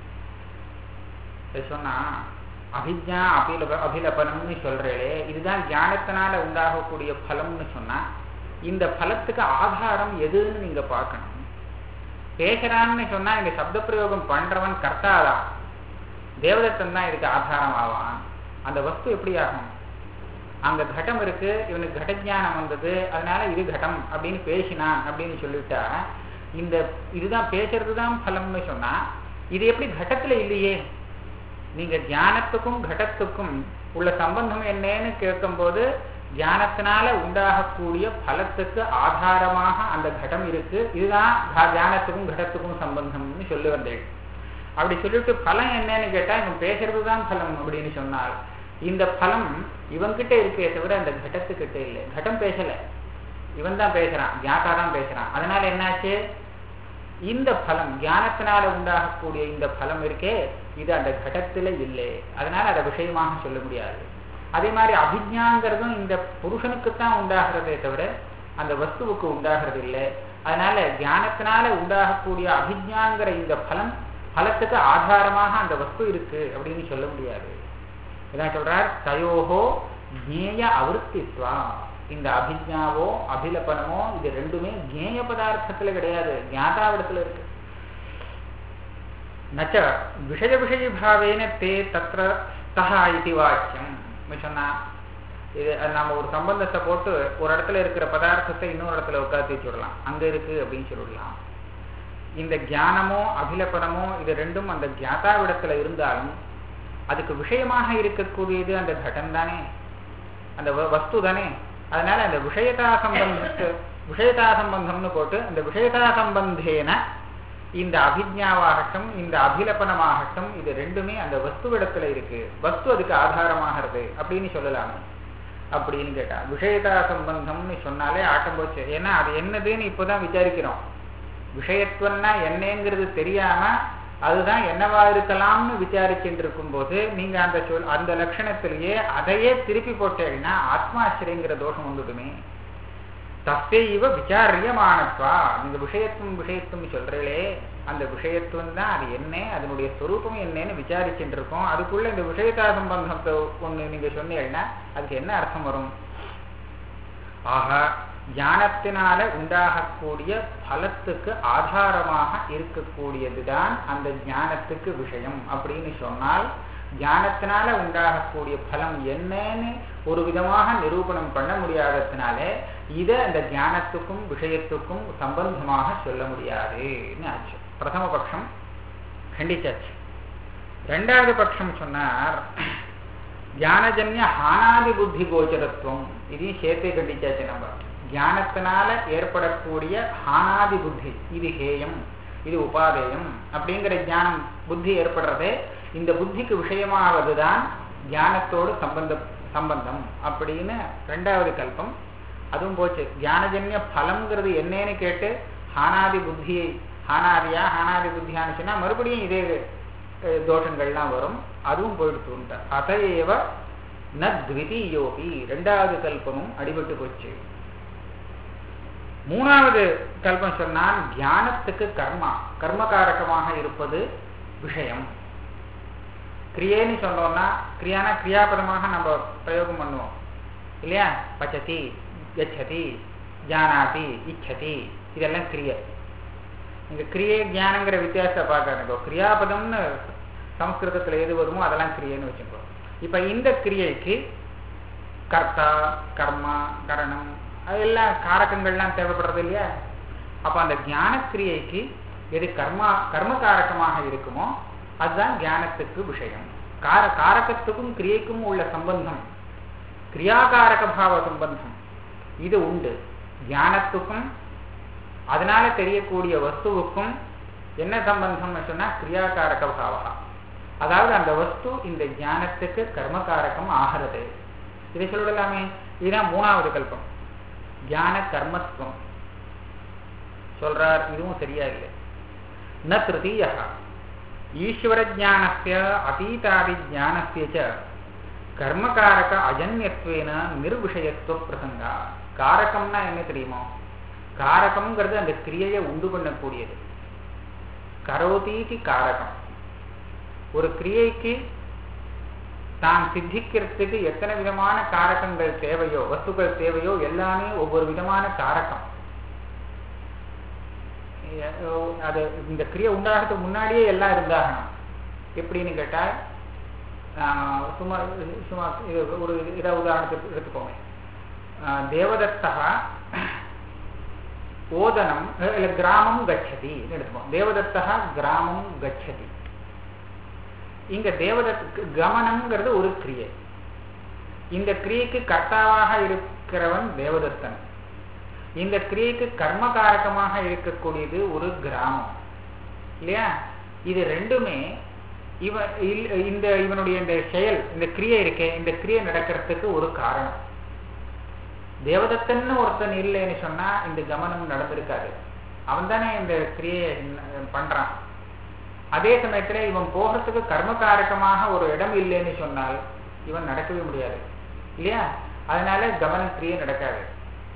சொன்னா அபிஜா அபில அபிலபனம்னு சொல்றே இதுதான் ஞானத்தினால உண்டாகக்கூடிய பலம்னு சொன்னா இந்த பலத்துக்கு ஆதாரம் எதுன்னு நீங்க பார்க்கணும் பேசுறான்னு சொன்னா இந்த சப்த பிரயோகம் பண்றவன் கர்த்தாதான் தேவதத்தன் தான் இதுக்கு ஆதாரம் ஆவான் அந்த வஸ்து எப்படி ஆகும் அங்க கட்டம் இருக்கு இவனுக்கு கடஜானம் வந்தது அதனால இது கட்டம் அப்படின்னு பேசினான் அப்படின்னு சொல்லிட்டா இந்த இதுதான் பேசுறது தான் பலம்னு சொன்னா இது எப்படி கட்டத்துல இல்லையே நீங்க தியானத்துக்கும் கடத்துக்கும் உள்ள சம்பந்தம் என்னன்னு கேட்கும்போது தியானத்தினால உண்டாகக்கூடிய பலத்துக்கு ஆதாரமாக அந்த கடம் இருக்கு இதுதான் தியானத்துக்கும் கடத்துக்கும் சம்பந்தம்னு சொல்லி வந்தேன் அப்படி சொல்லிட்டு பலம் என்னன்னு கேட்டா இவன் பேசுறது தான் பலம் அப்படின்னு சொன்னால் இந்த பலம் இவன்கிட்ட இருக்கே தவிர அந்த கடத்துக்கிட்ட இல்லை கடம் பேசல இவன் தான் பேசுறான் ஜாக்கா தான் பேசுறான் அதனால என்னாச்சு இந்த பலம் ஞானத்தினால உண்டாகக்கூடிய இந்த பலம் இருக்கே இது அந்த கடத்துல இல்லை அதனால அதை விஷயமாக சொல்ல முடியாது அதே மாதிரி அபிஜாங்கிறதும் இந்த புருஷனுக்குத்தான் உண்டாகிறதே தவிர அந்த வஸ்துவுக்கு உண்டாகிறது இல்லை அதனால ஞானத்தினால உண்டாகக்கூடிய அபிஜாங்கிற இந்த பலம் பலத்துக்கு ஆதாரமாக அந்த வஸ்து இருக்கு அப்படின்னு சொல்ல முடியாது இதான் சொல்றார் தயோகோ ஜேய அவிருத்தித்வா இந்த அபிஜாவோ அபிலபனமோ இது ரெண்டுமே ஜேய பதார்த்தத்துல கிடையாது ஞாதாவிடத்துல இருக்கு நச்ச விஷய விஷய பாவேன தே தத்திர ஸ்தஹா இது வாக்கியம் சொன்னா இது அது நம்ம ஒரு சம்பந்தத்தை போட்டு ஒரு இடத்துல இருக்கிற பதார்த்தத்தை இன்னொரு இடத்துல உட்காந்து சொல்லலாம் அங்க இருக்கு அப்படின்னு சொல்லிடலாம் இந்த ஞானமோ அபிலபனமோ இது ரெண்டும் அந்த ஜாதாவிடத்துல இருந்தாலும் அதுக்கு விஷயமாக இருக்கக்கூடியது அந்த கடம் தானே அந்த வஸ்து தானே அதனால அந்த விஷயதா சம்பந்தத்து விஷயதா சம்பந்தம்னு போட்டு அந்த விஷயதா சம்பந்தேன இந்த அபிஜாவாகட்டும் இந்த அபிலப்பனமாகட்டும் இது ரெண்டுமே அந்த வஸ்துவிடத்துல இருக்கு வஸ்து அதுக்கு ஆதாரமாகிறது அப்படின்னு சொல்லலாமே அப்படின்னு கேட்டா விஷயதா சம்பந்தம்னு சொன்னாலே ஆட்டம் போச்சு ஏன்னா அது என்னதுன்னு இப்போதான் விசாரிக்கிறோம் விஷயத்துவம்னா என்னங்கிறது தெரியாம அதுதான் என்னவா இருக்கலாம்னு விசாரிச்சுட்டு இருக்கும் போது நீங்க அந்த சொல் அந்த லட்சணத்திலேயே அதையே திருப்பி போட்டீங்கன்னா ஆத்மாசிரியங்கிற தோஷம் வந்துடுமே தஸ்தெய்வ விசாரியமானத்வா நீங்க விஷயத்துவம் விஷயத்துவம் சொல்றீங்களே அந்த விஷயத்துவம் தான் அது என்ன அதனுடைய ஸ்வரூபம் என்னன்னு விசாரிச்சுட்டு இருக்கோம் அதுக்குள்ள இந்த விஷயத்தா சம்பந்தத்தை ஒண்ணு நீங்க சொன்னீங்கன்னா அதுக்கு என்ன அர்த்தம் வரும் ஆக ஞானத்தினால உண்டாகக்கூடிய பலத்துக்கு ஆதாரமாக இருக்கக்கூடியதுதான் அந்த ஞானத்துக்கு விஷயம் அப்படின்னு சொன்னால் ஞானத்தினால உண்டாகக்கூடிய பலம் என்னன்னு ஒரு விதமாக நிரூபணம் பண்ண முடியாததுனாலே இதை அந்த ஞானத்துக்கும் விஷயத்துக்கும் சம்பந்தமாக சொல்ல முடியாதுன்னு ஆச்சு பிரதம பட்சம் கண்டிச்சாச்சு ரெண்டாவது பட்சம் சொன்னார் ஞானஜன்ய ஹானாதி புத்தி கோச்சரத்துவம் இதையும் சேர்த்தே கண்டிச்சாச்சு நம்ம ஞானத்தினால ஏற்படக்கூடிய ஹானாதி புத்தி இது ஹேயம் இது உபாதேயம் அப்படிங்கிற ஞானம் புத்தி ஏற்படுறதே இந்த புத்திக்கு விஷயமாவதுதான் ஞானத்தோடு சம்பந்த சம்பந்தம் அப்படின்னு ரெண்டாவது கல்பம் அதுவும் போச்சு ஞானஜன்ய பலம்ங்கிறது என்னன்னு கேட்டு ஹானாதி புத்தியை ஹானாதியா ஹானாதி புத்தியான்னு சொன்னா மறுபடியும் இதே தோஷங்கள்லாம் வரும் அதுவும் போயிடுத்து அதையேவ ந த்விதீயோபி ரெண்டாவது கல்பமும் அடிபட்டு போச்சு மூணாவது கல்பம் சொன்னால் தியானத்துக்கு கர்மா கர்மகாரகமாக இருப்பது விஷயம் கிரியேன்னு சொன்னோம்னா கிரியானா கிரியாபதமாக நம்ம பிரயோகம் பண்ணுவோம் இல்லையா பச்சதி கச்சதி ஜானாதி இச்சதி இதெல்லாம் கிரிய இங்க கிரியை ஞானங்கிற வித்தியாசத்தை பார்க்காதுங்கோ கிரியாபதம்னு சம்ஸ்கிருதத்துல எது வருமோ அதெல்லாம் கிரியைன்னு வச்சுக்கோ இப்ப இந்த கிரியைக்கு கர்த்தா கர்மா கரணம் அதெல்லாம் காரகங்கள்லாம் தேவைப்படுறது இல்லையா அப்ப அந்த ஞான கிரியைக்கு எது கர்மா கர்ம காரகமாக இருக்குமோ அதுதான் ஞானத்துக்கு விஷயம் கார காரகத்துக்கும் கிரியைக்கும் உள்ள சம்பந்தம் கிரியாகாரக பாவ சம்பந்தம் இது உண்டு ஞானத்துக்கும் அதனால தெரியக்கூடிய வஸ்துவுக்கும் என்ன சம்பந்தம்னு சொன்னா கிரியாகாரக பாவா அதாவது அந்த வஸ்து இந்த ஞானத்துக்கு கர்மகாரகம் ஆகிறது இதை சொல்லலாமே இதுதான் மூணாவது கல்பம் ஞான கர்மத்துவம் சொல்றார் இதுவும் சரியா இல்லை ந திருத்தீய ஈஸ்வர ஜானஸ்ய அதீதாதி ஜானஸ்ய ச கர்மகாரக அஜன்யத்துவேன நிர்விஷயத்துவ பிரசங்கா காரகம்னா என்ன தெரியுமோ காரகம்ங்கிறது அந்த கிரியையை உண்டு பண்ணக்கூடியது கரோதீதி காரகம் ஒரு கிரியைக்கு தான் சித்திக்கிறதுக்கு எத்தனை விதமான காரகங்கள் தேவையோ வஸ்துக்கள் தேவையோ எல்லாமே ஒவ்வொரு விதமான காரகம் அது இந்த கிரியை உண்டாகிறதுக்கு முன்னாடியே எல்லாம் இருந்தாகணும் எப்படின்னு கேட்டால் சும்மா சும்மா ஒரு இதை உதாரணத்துக்கு எடுத்துக்கோங்க தேவதத்தா ஓதனம் இல்ல கிராமம் கச்சதி எடுத்துப்போம் தேவதத்தா கிராமம் கச்சதி இங்க தேவதத் கமனம்ங்கிறது ஒரு கிரியை இந்த கிரியைக்கு கர்த்தாவாக இருக்கிறவன் தேவதத்தன் இந்த கிரியைக்கு கர்மகாரகமாக இருக்கக்கூடியது ஒரு கிராமம் இல்லையா இது ரெண்டுமே இவன் இந்த இவனுடைய இந்த செயல் இந்த கிரியை இருக்கே இந்த கிரியை நடக்கிறதுக்கு ஒரு காரணம் தேவதத்தன்னு ஒருத்தன் இல்லைன்னு சொன்னா இந்த கமனம் நடந்திருக்காது அவன் தானே இந்த கிரியை பண்றான் அதே சமயத்துல இவன் போகிறதுக்கு கர்மகாரகமாக ஒரு இடம் இல்லைன்னு சொன்னால் இவன் நடக்கவே முடியாது இல்லையா அதனால கவன கிரியை நடக்காது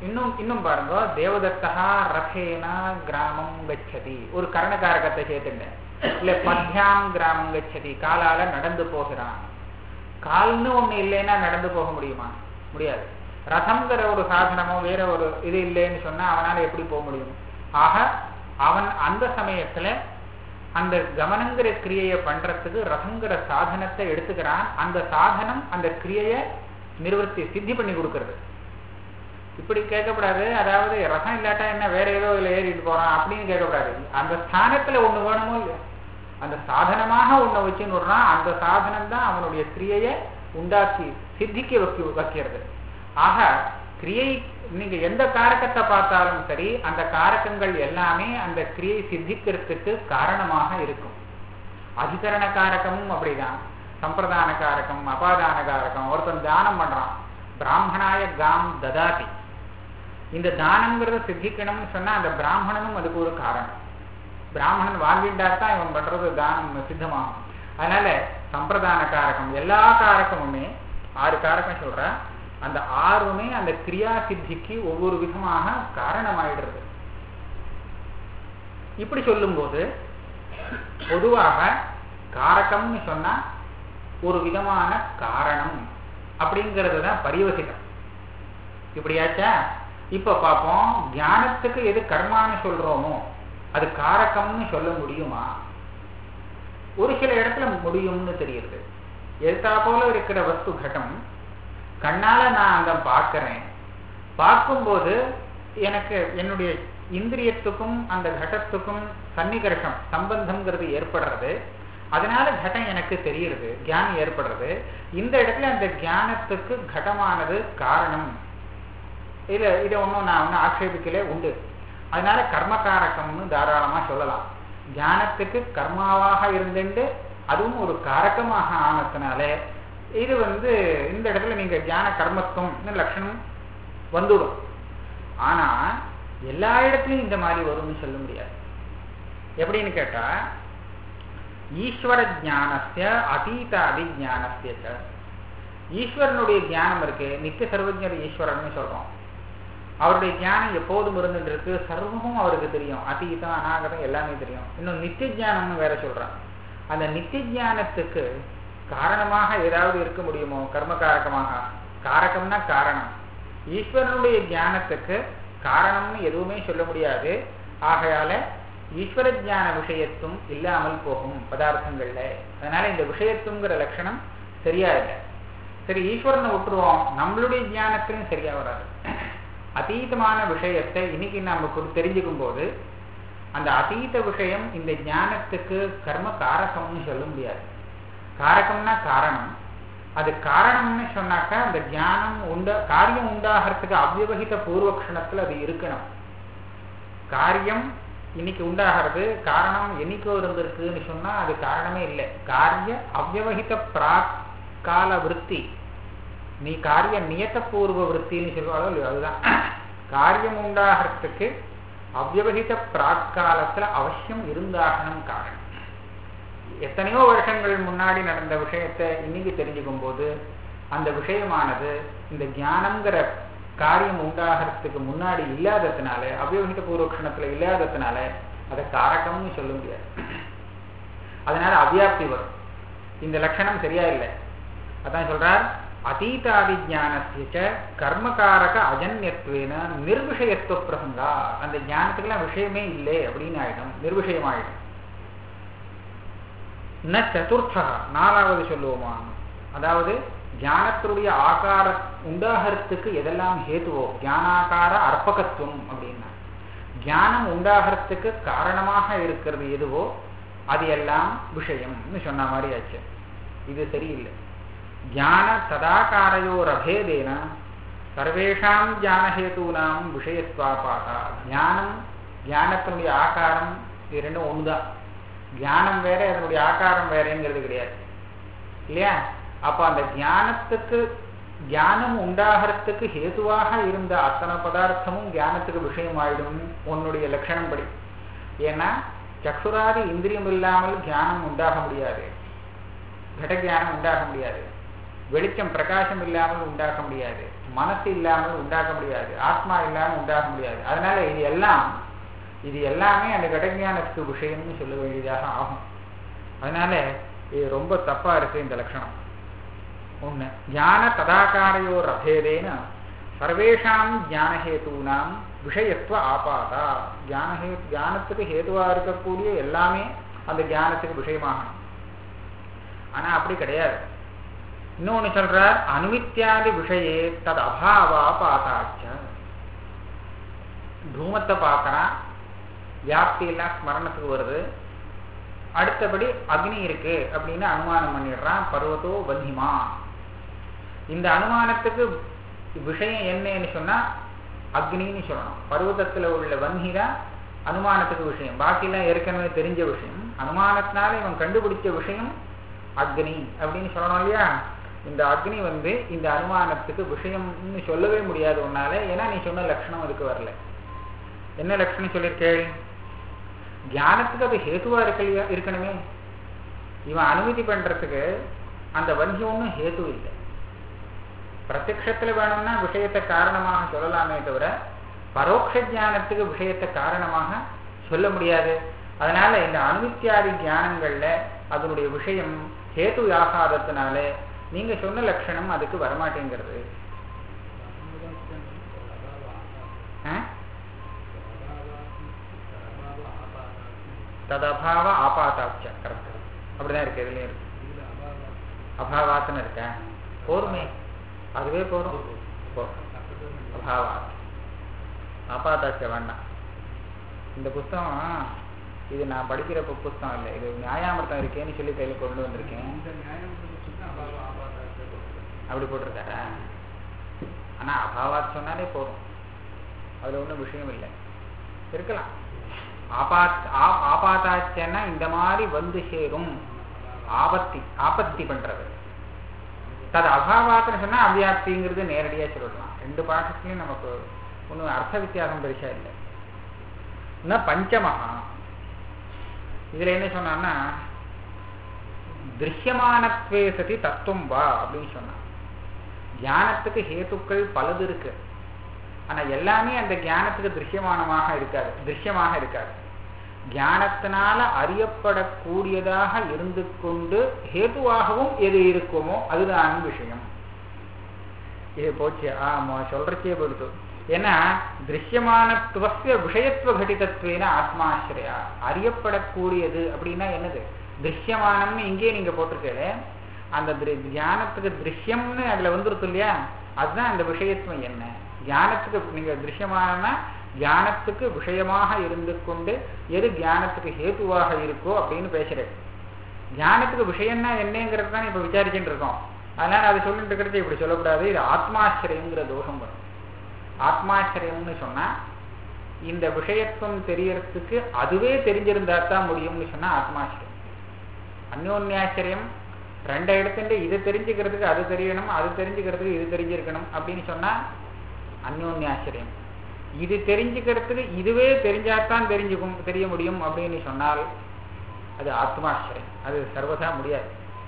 இன்னும் இன்னும் பாருங்க தேவதத்தா ரதேன கிராமம் கச்சதி ஒரு கர்ணகாரகத்தை சேர்த்துட்டேன் இல்ல பத்யாம் கிராமம் கச்சதி காலால நடந்து போகிறான் கால்னு ஒண்ணு இல்லைன்னா நடந்து போக முடியுமா முடியாது ரதம்ங்கிற ஒரு சாதனமோ வேற ஒரு இது இல்லைன்னு சொன்னா அவனால எப்படி போக முடியும் ஆக அவன் அந்த சமயத்துல அந்த கவனங்கிற கிரியையை பண்றதுக்கு ரதங்கிற சாதனத்தை எடுத்துக்கிறான் அந்த சாதனம் அந்த கிரியையை நிறுவர்த்தி சித்தி பண்ணி கொடுக்கறது இப்படி கேட்கக்கூடாது அதாவது ரசம் இல்லாட்டா என்ன வேற ஏதோ இதுல ஏறிட்டு போறான் அப்படின்னு கேட்கக்கூடாது அந்த ஸ்தானத்துல ஒண்ணு வேணுமோ இல்லையா அந்த சாதனமாக ஒண்ணை வச்சுன்னு விடுறான் அந்த சாதனம் தான் அவனுடைய கிரியையை உண்டாக்கி சித்திக்க வைக்க வைக்கிறது ஆக கிரியை நீங்க எந்த காரகத்தை பார்த்தாலும் சரி அந்த காரகங்கள் எல்லாமே அந்த கிரியை சித்திக்கிறதுக்கு காரணமாக இருக்கும் அதிகரண காரகமும் அப்படிதான் சம்பிரதான காரகம் அபாதான காரகம் ஒருத்தன் தானம் பண்றான் பிராமணாய காம் ததாதி இந்த தானங்கிறத சித்திக்கணும்னு சொன்னா அந்த பிராமணனும் அதுக்கு ஒரு காரணம் பிராமணன் வாங்கிட்டா தான் இவன் பண்றது தானம் சித்தமாகும் அதனால சம்பிரதான காரகம் எல்லா காரகமுமே ஆறு காரகம் சொல்ற அந்த ஆறுமே அந்த கிரியா சித்திக்கு ஒவ்வொரு விதமாக காரணமாயிடுறது இப்படி சொல்லும்போது பொதுவாக காரகம்னு சொன்னா ஒரு விதமான காரணம் அப்படிங்கிறது தான் பரிவசிகம் இப்படியாச்சா இப்ப பார்ப்போம் ஞானத்துக்கு எது கர்மான்னு சொல்றோமோ அது காரகம்னு சொல்ல முடியுமா ஒரு சில இடத்துல முடியும்னு தெரியுது எதா போல இருக்கிற வஸ்து கட்டம் கண்ணால நான் அந்த பார்க்கிறேன் பார்க்கும்போது எனக்கு என்னுடைய இந்திரியத்துக்கும் அந்த கடத்துக்கும் சன்னிகர்ஷம் சம்பந்தம்ங்கிறது ஏற்படுறது அதனால கடம் எனக்கு தெரியுது தியானம் ஏற்படுறது இந்த இடத்துல அந்த தியானத்துக்கு கடமானது காரணம் இத இதை ஒன்றும் நான் ஒன்றும் ஆட்சேபிக்கலே உண்டு அதனால கர்மகாரகம்னு தாராளமா சொல்லலாம் தியானத்துக்கு கர்மாவாக இருந்துட்டு அதுவும் ஒரு காரகமாக ஆனதுனால இது வந்து இந்த இடத்துல நீங்க தியான கர்மத்துவம் லட்சணம் வந்துடும் ஆனா எல்லா இடத்துலையும் இந்த மாதிரி வரும்னு சொல்ல முடியாது எப்படின்னு கேட்டா ஈஸ்வர ஜானஸ்ய அதீத அபிஜானஸ்ய ஈஸ்வரனுடைய ஞானம் இருக்கு நித்திய சர்வஜர் ஈஸ்வரன் சொல்றோம் அவருடைய ஞானம் எப்போதும் இருந்துட்டு இருக்கு சர்வமும் அவருக்கு தெரியும் அதீதம் அநாகதம் எல்லாமே தெரியும் இன்னும் நித்திய ஜானம்னு வேற சொல்றான் அந்த நித்திய ஜானத்துக்கு காரணமாக ஏதாவது இருக்க முடியுமோ கர்மகாரகமாக காரகம்னா காரணம் ஈஸ்வரனுடைய ஞானத்துக்கு காரணம்னு எதுவுமே சொல்ல முடியாது ஆகையால ஈஸ்வர ஜான விஷயத்தும் இல்லாமல் போகும் பதார்த்தங்கள்ல அதனால இந்த விஷயத்துங்கிற லட்சணம் சரியா இல்லை சரி ஈஸ்வரனை விட்டுருவோம் நம்மளுடைய ஞானத்திலும் சரியா வராது அதீதமான விஷயத்தை இன்னைக்கு நம்ம தெரிஞ்சுக்கும் போது அந்த அதீத விஷயம் இந்த ஞானத்துக்கு கர்ம காரகம்னு சொல்ல முடியாது காரகம்னா காரணம் அது காரணம்னு சொன்னாக்கா அந்த ஞானம் உண்டா காரியம் உண்டாகிறதுக்கு அவ்வவகித பூர்வக்ஷணத்துல அது இருக்கணும் காரியம் இன்னைக்கு உண்டாகிறது காரணம் என்னைக்கோ இருந்திருக்குன்னு சொன்னா அது காரணமே இல்லை காரிய அவ்வவகித பிராக் கால விற்பி நீ காரிய நியத்த பூர்வ விற்த்தின்னு சொல்லுவாளோ இல்லையோ அதுதான் காரியம் உண்டாகிறதுக்கு அவ்வவகித பிராக்காலத்துல அவசியம் இருந்தாகணும் காரணம் எத்தனையோ வருஷங்கள் முன்னாடி நடந்த விஷயத்தை இன்னைக்கு தெரிஞ்சுக்கும் போது அந்த விஷயமானது இந்த ஞானம்ங்கிற காரியம் உண்டாகிறதுக்கு முன்னாடி இல்லாததுனால அபியோகித பூர்வக்ஷணத்துல இல்லாததுனால அதை காரகம்னு சொல்ல முடியாது அதனால அவ்யாப்தி வரும் இந்த லட்சணம் சரியா இல்லை அதான் சொல்றார் அதீதாதிஜானசிய கர்மகாரக அஜன்யத்துவேன நிர்விஷயத்துவ பிரசங்கா அந்த ஞானத்துக்கெல்லாம் விஷயமே இல்லை அப்படின்னு ஆயிடும் நிர்விஷயமாயிடும் ந சதுர்த்தா நாலாவது சொல்லுவோமா அதாவது ஞானத்தினுடைய ஆகார உண்டாகிறதுக்கு எதெல்லாம் ஹேதுவோ ஞானாகார அர்ப்பகத்துவம் அப்படின்னா ஞானம் உண்டாகிறதுக்கு காரணமாக இருக்கிறது எதுவோ அது எல்லாம் விஷயம்னு சொன்ன மாதிரி ஆச்சு இது சரியில்லை ஞான ததாகாரையோரபேதேன சர்வேஷாம் ஞானஹேதூனாம் விஷயத்வாபாதா ஞானம் ஞானத்தினுடைய ஆகாரம் இது ரெண்டும் ஒண்ணுதான் ஞானம் வேற அதனுடைய ஆகாரம் வேறங்கிறது கிடையாது இல்லையா அப்ப அந்த ஞானத்துக்கு ஞானம் உண்டாகிறதுக்கு ஹேதுவாக இருந்த அத்தனை பதார்த்தமும் ஞானத்துக்கு விஷயமாயிடும் உன்னுடைய லட்சணம் படி ஏன்னா சக்ஷுராதி இந்திரியம் இல்லாமல் ஞானம் உண்டாக முடியாது கட ஞானம் உண்டாக முடியாது வெளிச்சம் பிரகாசம் இல்லாமல் உண்டாக்க முடியாது மனசு இல்லாமல் உண்டாக்க முடியாது ஆத்மா இல்லாமல் உண்டாக்க முடியாது அதனால இது எல்லாம் இது எல்லாமே அந்த கடஞானத்துக்கு விஷயம்னு சொல்ல வேண்டியதாக ஆகும் அதனால இது ரொம்ப தப்பா இருக்கு இந்த லட்சணம் ஒண்ணு ஞான ததாகாரையோர் அபேதேன சர்வேஷாம் ஞானஹேதூனாம் விஷயத்துவ ஆபாதா ஞானஹே ஞானத்துக்கு ஹேதுவா இருக்கக்கூடிய எல்லாமே அந்த ஞானத்துக்கு விஷயமாகணும் ஆனா அப்படி கிடையாது இன்னொன்னு சொல்றார் அனுமித்யாதி விஷயே தது அபாவா பாத்தாச்ச தூமத்தை பார்க்கறான் வியாப்தி எல்லாம் ஸ்மரணத்துக்கு வருது அடுத்தபடி அக்னி இருக்கு அப்படின்னு அனுமானம் பண்ணிடுறான் பர்வதோ வன்னிமா இந்த அனுமானத்துக்கு விஷயம் என்னன்னு சொன்னா அக்னின்னு சொல்லணும் பர்வதத்துல உள்ள வன்ஹி தான் அனுமானத்துக்கு விஷயம் பாக்கியெல்லாம் ஏற்கனவே தெரிஞ்ச விஷயம் அனுமானத்தினால இவன் கண்டுபிடிச்ச விஷயம் அக்னி அப்படின்னு சொல்லணும் இல்லையா இந்த அக்னி வந்து இந்த அனுமானத்துக்கு விஷயம்னு சொல்லவே முடியாது உன்னால ஏன்னா நீ சொன்ன லட்சணம் அதுக்கு வரல என்ன லட்சணம் சொல்லியிருக்கேள் தியானத்துக்கு அது ஹேதுவா இருக்கலையா இருக்கணுமே இவன் அனுமதி பண்றதுக்கு அந்த வன்கி ஒன்றும் ஹேது இல்லை பிரத்யக்ஷத்துல வேணும்னா விஷயத்தை காரணமாக சொல்லலாமே தவிர பரோட்ச ஞானத்துக்கு விஷயத்தை காரணமாக சொல்ல முடியாது அதனால இந்த அனுமித்தியாதி ஞானங்கள்ல அதனுடைய விஷயம் ஹேது ஆகாததுனால நீங்க சொன்ன லட்சணம் அதுக்கு வரமாட்டேங்கிறது ஆ? ததபாவ ஆபாத்தாச்ச கரெக்ட் அப்படிதான் இருக்கு இதுலயும் இருக்கு அபாவாத்துன்னு இருக்க போருமே அதுவே போரும் போ அபாவாத் ஆபாத்தாச்ச வேண்டாம் இந்த புஸ்தகம் இது நான் படிக்கிற பு- புஸ்தகம் இல்லை இது நியாயாமிர்தம் இருக்கேன்னு சொல்லி கையில் கொண்டு வந்திருக்கேன் அப்படி போட்டிருக்காரா ஆனா அபாவாத் சொன்னாலே போதும் அதுல ஒண்ணும் விஷயம் இல்லை இருக்கலாம் ஆபாத் ஆ- ஆபாத்தாச்சன்னா இந்த மாதிரி வந்து சேரும் ஆபத்தி ஆபத்தி பண்றது தது அபாவாத்துன்னு சொன்னா அவ்வியாப்திங்கிறது நேரடியா சொல்லலாம் ரெண்டு பாடத்துலயும் நமக்கு ஒன்றும் அர்த்த வித்தியாசம் பெருசா இல்லை ந பஞ்சமகா இதுல என்ன சொன்னான்னா திருஷ்யமானத்வே சதி தத்துவம் வா அப்படின்னு சொன்னான் ஞானத்துக்கு ஹேத்துக்கள் பலது இருக்கு ஆனா எல்லாமே அந்த ஞானத்துக்கு திருஷ்யமானமாக இருக்காது திருஷ்யமாக இருக்காது ஞானத்தினால அறியப்படக்கூடியதாக இருந்து கொண்டு ஹேதுவாகவும் எது இருக்குமோ அதுதான் விஷயம் இது போச்சு ஆமா சொல்றச்சே போயிடுது ஏன்னா திருஷ்யமானத்துவசிய விஷயத்துவ கடிதத்துவேன ஆத்மாசிரியா அறியப்படக்கூடியது அப்படின்னா என்னது திருஷ்யமானம்னு இங்கேயே நீங்க போட்டிருக்கீங்களே அந்த திரு- ஞானத்துக்கு திருஷ்யம்னு அதுல வந்துருது இல்லையா அதுதான் அந்த விஷயத்துவம் என்ன ஞானத்துக்கு நீங்க திருஷ்யமானம்னா ஞானத்துக்கு விஷயமாக இருந்து கொண்டு எது ஞானத்துக்கு ஹேதுவாக இருக்கோ அப்படின்னு பேசுறேன் ஞானத்துக்கு விஷயம்னா என்னங்கிறது தான் இப்ப விசாரிச்சுட்டு இருக்கோம் அதனால அது சொல்லிட்டு இருக்கிறது இப்படி சொல்லக்கூடாது இது ஆத்மாசிரியங்கிற தோஷம் வரும் ஆத்மாசிரியம்னு சொன்னா இந்த விஷயத்துவம் தெரியறதுக்கு அதுவே தெரிஞ்சிருந்தா தான் முடியும்னு சொன்னா ஆத்மாசிரியம் அந்யோன்யாச்சரியம் ரெண்டை எடுத்துட்டு இது தெரிஞ்சுக்கிறதுக்கு அது தெரியணும் அது தெரிஞ்சுக்கிறதுக்கு இது தெரிஞ்சிருக்கணும் அப்படின்னு சொன்னா அந்யோன்யாச்சரியம் இது தெரிஞ்சுக்கிறதுக்கு இதுவே தெரிஞ்சாதான் தெரிஞ்சுக்கும் தெரிய முடியும் அப்படின்னு சொன்னால் அது ஆத்மாசிரியம் அது சர்வதா முடியாது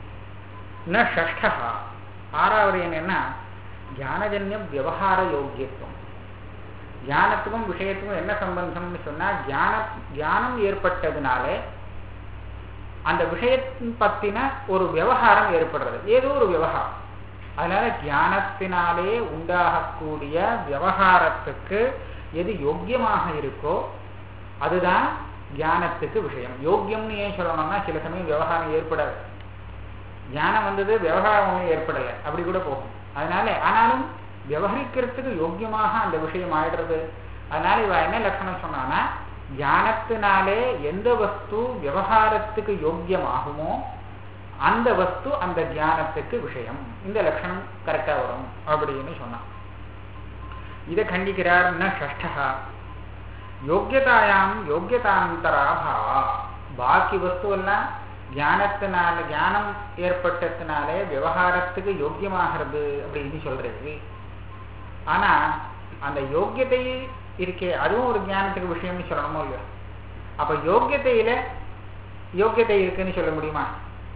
ந ஷஷ்டா ஆறாவது என்னன்னா ஞானஜன்யம் விவகார யோக்கியத்துவம் ஞானத்துக்கும் விஷயத்துக்கும் என்ன சம்பந்தம்னு சொன்னா ஞான ஞானம் ஏற்பட்டதுனாலே அந்த விஷயத்தை பத்தின ஒரு விவகாரம் ஏற்படுறது ஏதோ ஒரு விவகாரம் அதனால ஞானத்தினாலே உண்டாகக்கூடிய விவகாரத்துக்கு எது யோக்கியமாக இருக்கோ அதுதான் ஞானத்துக்கு விஷயம் யோக்கியம்னு ஏன் சொல்லணும்னா சில சமயம் விவகாரம் ஏற்படாது ஞானம் வந்தது விவகாரம் ஒன்றும் ஏற்படலை அப்படி கூட போகும் அதனால ஆனாலும் விவகரிக்கிறதுக்கு யோக்கியமாக அந்த விஷயம் ஆயிடுறது அதனால இவ என்ன லட்சணம் சொன்னான்னா ஞானத்தினாலே எந்த வஸ்து விவகாரத்துக்கு யோக்கியமாகுமோ அந்த வஸ்து அந்த ஞானத்துக்கு விஷயம் இந்த லட்சணம் கரெக்டா வரும் அப்படின்னு சொன்னான் இதை கண்டிக்கிறார் ந ஷஷ்டா யோக்கியதாயாம் யோக்கியதாந்தராபாவா பாக்கி வஸ்துவெல்லாம் ஞானத்தினால ஞானம் ஏற்பட்டதுனாலே விவகாரத்துக்கு யோக்கியமாகிறது அப்படின்னு சொல்றது ஆனா அந்த யோக்கியத்தை இருக்கே அதுவும் ஒரு ஞானத்துக்கு விஷயம்னு சொல்லணுமோ இல்லையோ அப்ப யோக்கியத்தையில யோக்கியத்தை இருக்குன்னு சொல்ல முடியுமா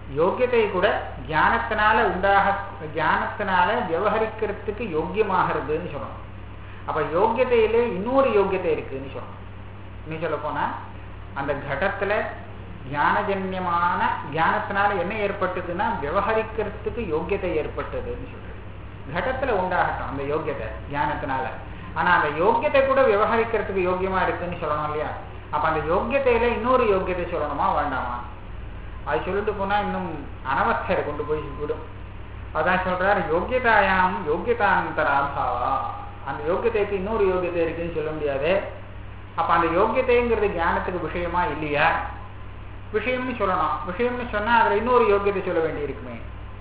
யோக்கியத்தை கூட ஞானத்தினால உண்டாக ஞானத்தினால விவகரிக்கிறதுக்கு யோக்கியமாகிறதுன்னு சொல்லணும் அப்ப யோக்கியத்தையிலே இன்னொரு யோக்கியத்தை இருக்குன்னு சொல்லணும் இன்னும் சொல்ல போனா அந்த கடத்துல ஞானஜன்யமான ஞானத்தினால என்ன ஏற்பட்டதுன்னா விவகரிக்கிறதுக்கு யோக்கியத்தை ஏற்பட்டதுன்னு சொல்றது கடத்துல உண்டாகட்டும் அந்த யோக்கியத்தை ஞானத்தினால ஆனா அந்த யோக்கியத்தை கூட விவகரிக்கிறதுக்கு யோக்கியமா இருக்குன்னு சொல்லணும் இல்லையா அப்ப அந்த யோக்கியத்தையில இன்னொரு யோக்கியத்தை சொல்லணுமா வேண்டாமா அது சொல்லிட்டு போனா இன்னும் அனவஸ்தையை கொண்டு போய் விடும் அதான் சொல்றாரு யோக்கியதாயாம் யோக்கியதாந்தராபாவா அந்த யோக்கியத்தைக்கு இன்னொரு யோக்கியத்தை இருக்குன்னு சொல்ல முடியாது அப்ப அந்த யோக்கியத்தைங்கிறது ஞானத்துக்கு விஷயமா இல்லையா விஷயம்னு சொல்லணும் விஷயம்னு சொன்னா அதுல இன்னொரு யோக்கியத்தை சொல்ல வேண்டி இருக்குமே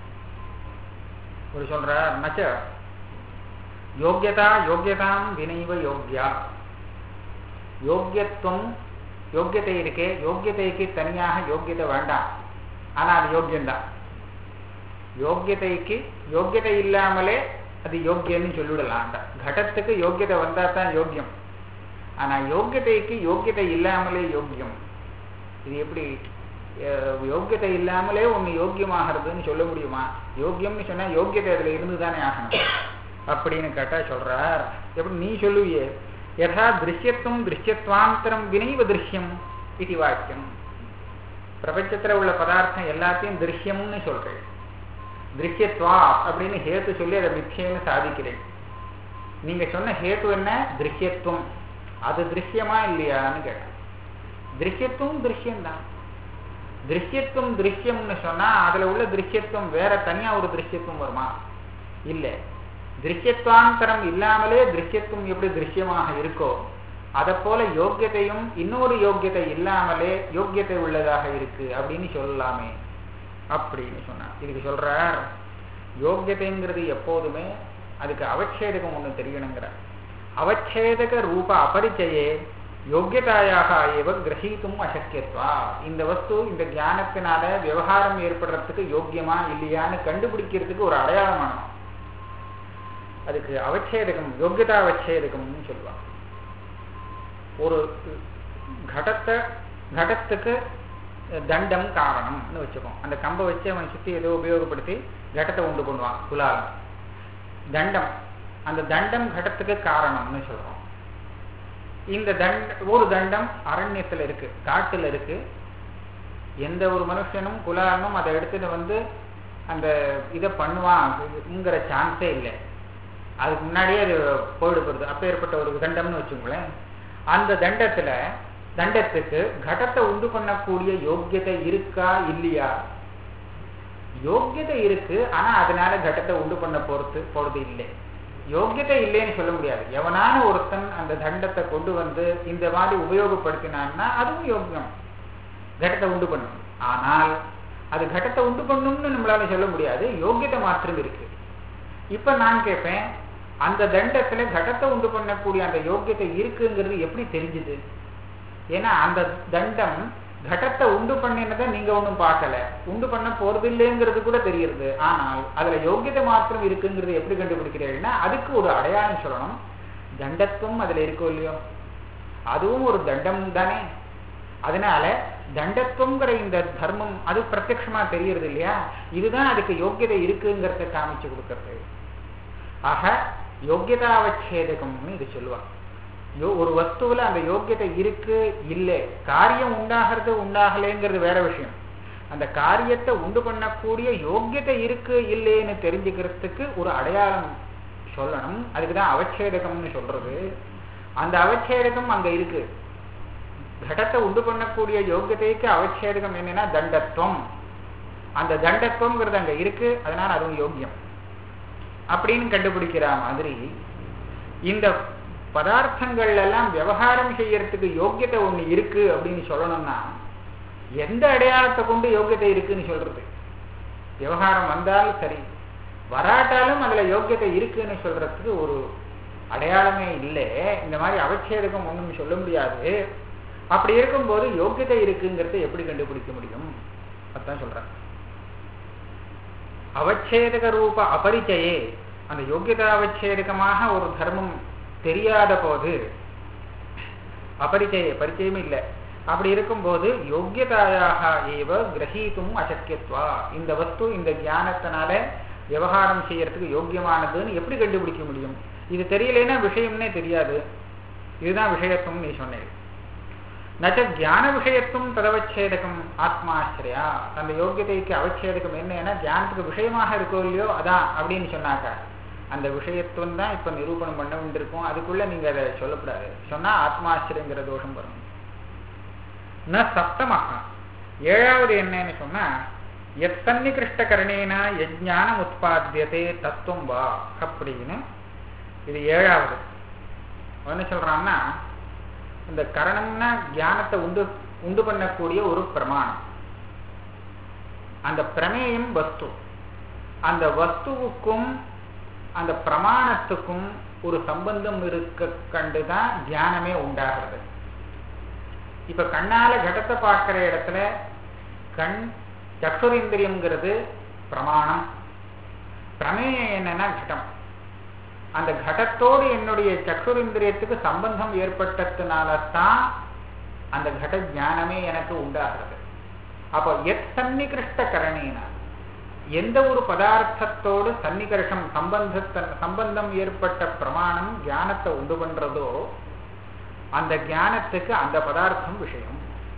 ஒரு சொல்ற நச்ச யோக்கியதா யோக்கியதாம் வினைவ யோக்கியா யோக்கியத்துவம் யோக்கியத்தை இருக்கே யோக்கியத்தைக்கு தனியாக யோக்கியத்தை வேண்டாம் ஆனா அது யோக்கியம்தான் யோக்கியத்தைக்கு யோக்கியத்தை இல்லாமலே அது யோக்கியம்னு சொல்லிவிடலாம் கடத்துக்கு யோக்கியத்தை வந்தா தான் யோக்கியம் ஆனா யோக்கியத்தைக்கு யோக்கியத்தை இல்லாமலே யோக்கியம் இது எப்படி யோக்கியத்தை இல்லாமலே ஒண்ணு யோக்கியமாகிறதுன்னு சொல்ல முடியுமா யோக்கியம்னு சொன்னா யோக்கியத்தை அதுல இருந்து தானே ஆகணும் அப்படின்னு கேட்டா சொல்றார் எப்படி நீ சொல்லுவியே யதா திருஷ்யத்துவம் திருஷ்யத்வாந்தரம் வினைவ திருஷ்யம் இது வாக்கியம் பிரபஞ்சத்துல உள்ள பதார்த்தம் எல்லாத்தையும் திருஷ்யம்னு சொல்றேன் திருஷ்யத்வா அப்படின்னு ஹேத்து சொல்லி அதை மிச்சேன்னு சாதிக்கிறேன் நீங்க சொன்ன ஹேத்து என்ன திருஷ்யத்துவம் அது திருஷ்யமா இல்லையான்னு கேட்டேன் திருஷ்யத்துவம் திருஷ்யம்தான் திருஷ்யத்துவம் திருஷ்யம்னு சொன்னா அதுல உள்ள திருஷ்யத்துவம் வேற தனியா ஒரு திருஷ்யத்துவம் வருமா இல்ல திருஷ்யத்வாந்தரம் இல்லாமலே திருஷ்யத்துவம் எப்படி திருஷ்யமாக இருக்கோ அதை போல யோக்கியத்தையும் இன்னொரு யோக்கியத்தை இல்லாமலே யோக்கியத்தை உள்ளதாக இருக்கு அப்படின்னு சொல்லலாமே அப்படின்னு சொன்னார் இதுக்கு சொல்றார் யோக்கியத்தைங்கிறது எப்போதுமே அதுக்கு அவச்சேதகம் ஒண்ணு தெரியணுங்கிறார் அவச்சேதக ரூப அபரிச்சயே யோக்கியதாயாக ஏவ கிரகித்தும் அசக்கியத்வா இந்த வஸ்து இந்த ஞானத்தினால விவகாரம் ஏற்படுறதுக்கு யோக்கியமா இல்லையான்னு கண்டுபிடிக்கிறதுக்கு ஒரு அடையாளம் அதுக்கு அவச்சேதகம் யோக்கியதா அவச்சேதகம்னு சொல்லுவாங்க ஒரு கடத்தை கடத்துக்கு தண்டம் காரணம்னு வச்சுக்கோம் அந்த கம்பை வச்சு அவன் சுத்தி ஏதோ உபயோகப்படுத்தி கடத்தை உண்டு பண்ணுவான் குலாலம் தண்டம் அந்த தண்டம் கடத்துக்கு காரணம்னு சொல்றோம் இந்த தண்ட ஒரு தண்டம் அரண்யத்துல இருக்கு காட்டுல இருக்கு எந்த ஒரு மனுஷனும் குலாலனும் அதை எடுத்துட்டு வந்து அந்த இதை பண்ணுவான்ங்கிற சான்ஸே இல்லை அதுக்கு முன்னாடியே அது போயிடுப்படுது அப்ப ஏற்பட்ட ஒரு தண்டம்னு வச்சுங்களேன் அந்த தண்டத்துல தண்டத்துக்கு கடத்தை உண்டு பண்ணக்கூடிய யோக்கியத்தை இருக்கா இல்லையா யோக்கியத்தை இருக்கு ஆனா அதனால கடத்தை உண்டு பண்ண போறது போறது இல்லை யோக்கியத்தை இல்லைன்னு சொல்ல முடியாது எவனான ஒருத்தன் அந்த தண்டத்தை கொண்டு வந்து இந்த மாதிரி உபயோகப்படுத்தினான்னா அதுவும் யோக்கியம் கடத்தை உண்டு பண்ணும் ஆனால் அது கடத்தை உண்டு பண்ணும்னு நம்மளால சொல்ல முடியாது யோக்கியத்தை மாத்திரம் இருக்கு இப்ப நான் கேட்பேன் அந்த தண்டத்துல கடத்தை உண்டு பண்ணக்கூடிய அந்த யோக்கியத்தை இருக்குங்கிறது எப்படி தெரிஞ்சுது ஏன்னா அந்த தண்டம் கடத்தை உண்டு பண்ணினதை நீங்க ஒன்றும் பார்க்கல உண்டு பண்ண போறது இல்லைங்கிறது கூட தெரியுது ஆனால் அதுல யோக்கியத்தை மாத்திரம் இருக்குங்கிறது எப்படி கண்டுபிடிக்கிறீங்கன்னா அதுக்கு ஒரு அடையாளம் சொல்லணும் தண்டத்துவம் அதுல இருக்கோ இல்லையோ அதுவும் ஒரு தண்டம் தானே அதனால தண்டத்துவங்கிற இந்த தர்மம் அது பிரத்யமா தெரியறது இல்லையா இதுதான் அதுக்கு யோக்கியதை இருக்குங்கிறத காமிச்சு கொடுக்கறது ஆக யோக்கியதாவச்சேதகம்னு இது சொல்லுவாங்க யோ ஒரு வஸ்துவில் அந்த யோக்கியத்தை இருக்கு இல்லை காரியம் உண்டாகிறது உண்டாகலைங்கிறது வேற விஷயம் அந்த காரியத்தை உண்டு பண்ணக்கூடிய யோக்கியத்தை இருக்கு இல்லைன்னு தெரிஞ்சுக்கிறதுக்கு ஒரு அடையாளம் சொல்லணும் அதுக்கு தான் அவச்சேதகம்னு சொல்றது அந்த அவச்சேதகம் அங்க இருக்கு கடத்தை உண்டு பண்ணக்கூடிய யோக்கியதைக்கு அவச்சேதகம் என்னன்னா தண்டத்துவம் அந்த தண்டத்துவங்கிறது அங்க இருக்கு அதனால அதுவும் யோக்கியம் அப்படின்னு கண்டுபிடிக்கிற மாதிரி இந்த பதார்த்தங்கள் எல்லாம் விவகாரம் செய்யறதுக்கு யோக்கியத்தை ஒண்ணு இருக்கு அப்படின்னு சொல்லணும்னா எந்த அடையாளத்தை கொண்டு யோக்கியத்தை இருக்குன்னு சொல்றது விவகாரம் வந்தாலும் சரி வராட்டாலும் அதுல யோக்கியத்தை இருக்குன்னு சொல்றதுக்கு ஒரு அடையாளமே இல்லை இந்த மாதிரி அவச்சேதகம் ஒண்ணும் சொல்ல முடியாது அப்படி இருக்கும்போது யோக்கியத்தை இருக்குங்கிறத எப்படி கண்டுபிடிக்க முடியும் அதான் சொல்றேன் அவச்சேதக ரூப அபரிச்சயே அந்த யோகியதாவச்சேதகமாக ஒரு தர்மம் தெரியாத போது அபரிச்சய பரிச்சயமே இல்லை அப்படி இருக்கும்போது யோக்கியதாயாக ஏவ கிரகீத்தும் அசக்கியத்வா இந்த வஸ்து இந்த ஞானத்தினால விவகாரம் செய்யறதுக்கு யோக்கியமானதுன்னு எப்படி கண்டுபிடிக்க முடியும் இது தெரியலைன்னா விஷயம்னே தெரியாது இதுதான் விஷயத்துவம் நீ சொன்னேன் நச்ச ஞான விஷயத்துவம் ததவச்சேதகம் ஆத்மாசிரியா அந்த யோக்கியதைக்கு அவச்சேதகம் என்னன்னா தியானத்துக்கு விஷயமாக இருக்கோ இல்லையோ அதான் அப்படின்னு சொன்னாக்க அந்த விஷயத்துவம் தான் இப்ப நிரூபணம் பண்ண வேண்டியிருக்கும் அதுக்குள்ள நீங்க அதை சொல்லக்கூடாது சொன்னா ஆத்மாசிரியங்கிற தோஷம் வரும் ந சப்தமாக ஏழாவது என்னன்னு சொன்னா எத்தன்னிகிருஷ்ட கரணேன யஜ்ஞானம் உற்பத்தியதே தத்துவம் வா அப்படின்னு இது ஏழாவது என்ன சொல்றான்னா இந்த கரணம்னா ஞானத்தை உண்டு உண்டு பண்ணக்கூடிய ஒரு பிரமாணம் அந்த பிரமேயம் வஸ்து அந்த வஸ்துவுக்கும் அந்த பிரமாணத்துக்கும் ஒரு சம்பந்தம் இருக்க கண்டுதான் தியானமே உண்டாகிறது இப்ப கண்ணால கடத்தை பார்க்கிற இடத்துல கண் சக்ஷுரேந்திரியம்ங்கிறது பிரமாணம் பிரமேயம் என்னன்னா கடம் அந்த கடத்தோடு என்னுடைய சக்ஷுரேந்திரியத்துக்கு சம்பந்தம் ஏற்பட்டதுனால தான் அந்த கட ஞானமே எனக்கு உண்டாகிறது அப்போ எத் சன்னிகிருஷ்ட கரணேன எந்த ஒரு பதார்த்தத்தோடு சன்னிகர்ஷம் சம்பந்தத்த சம்பந்தம் ஏற்பட்ட பிரமாணம் ஞானத்தை உண்டு பண்றதோ அந்த ஞானத்துக்கு அந்த பதார்த்தம் விஷயம்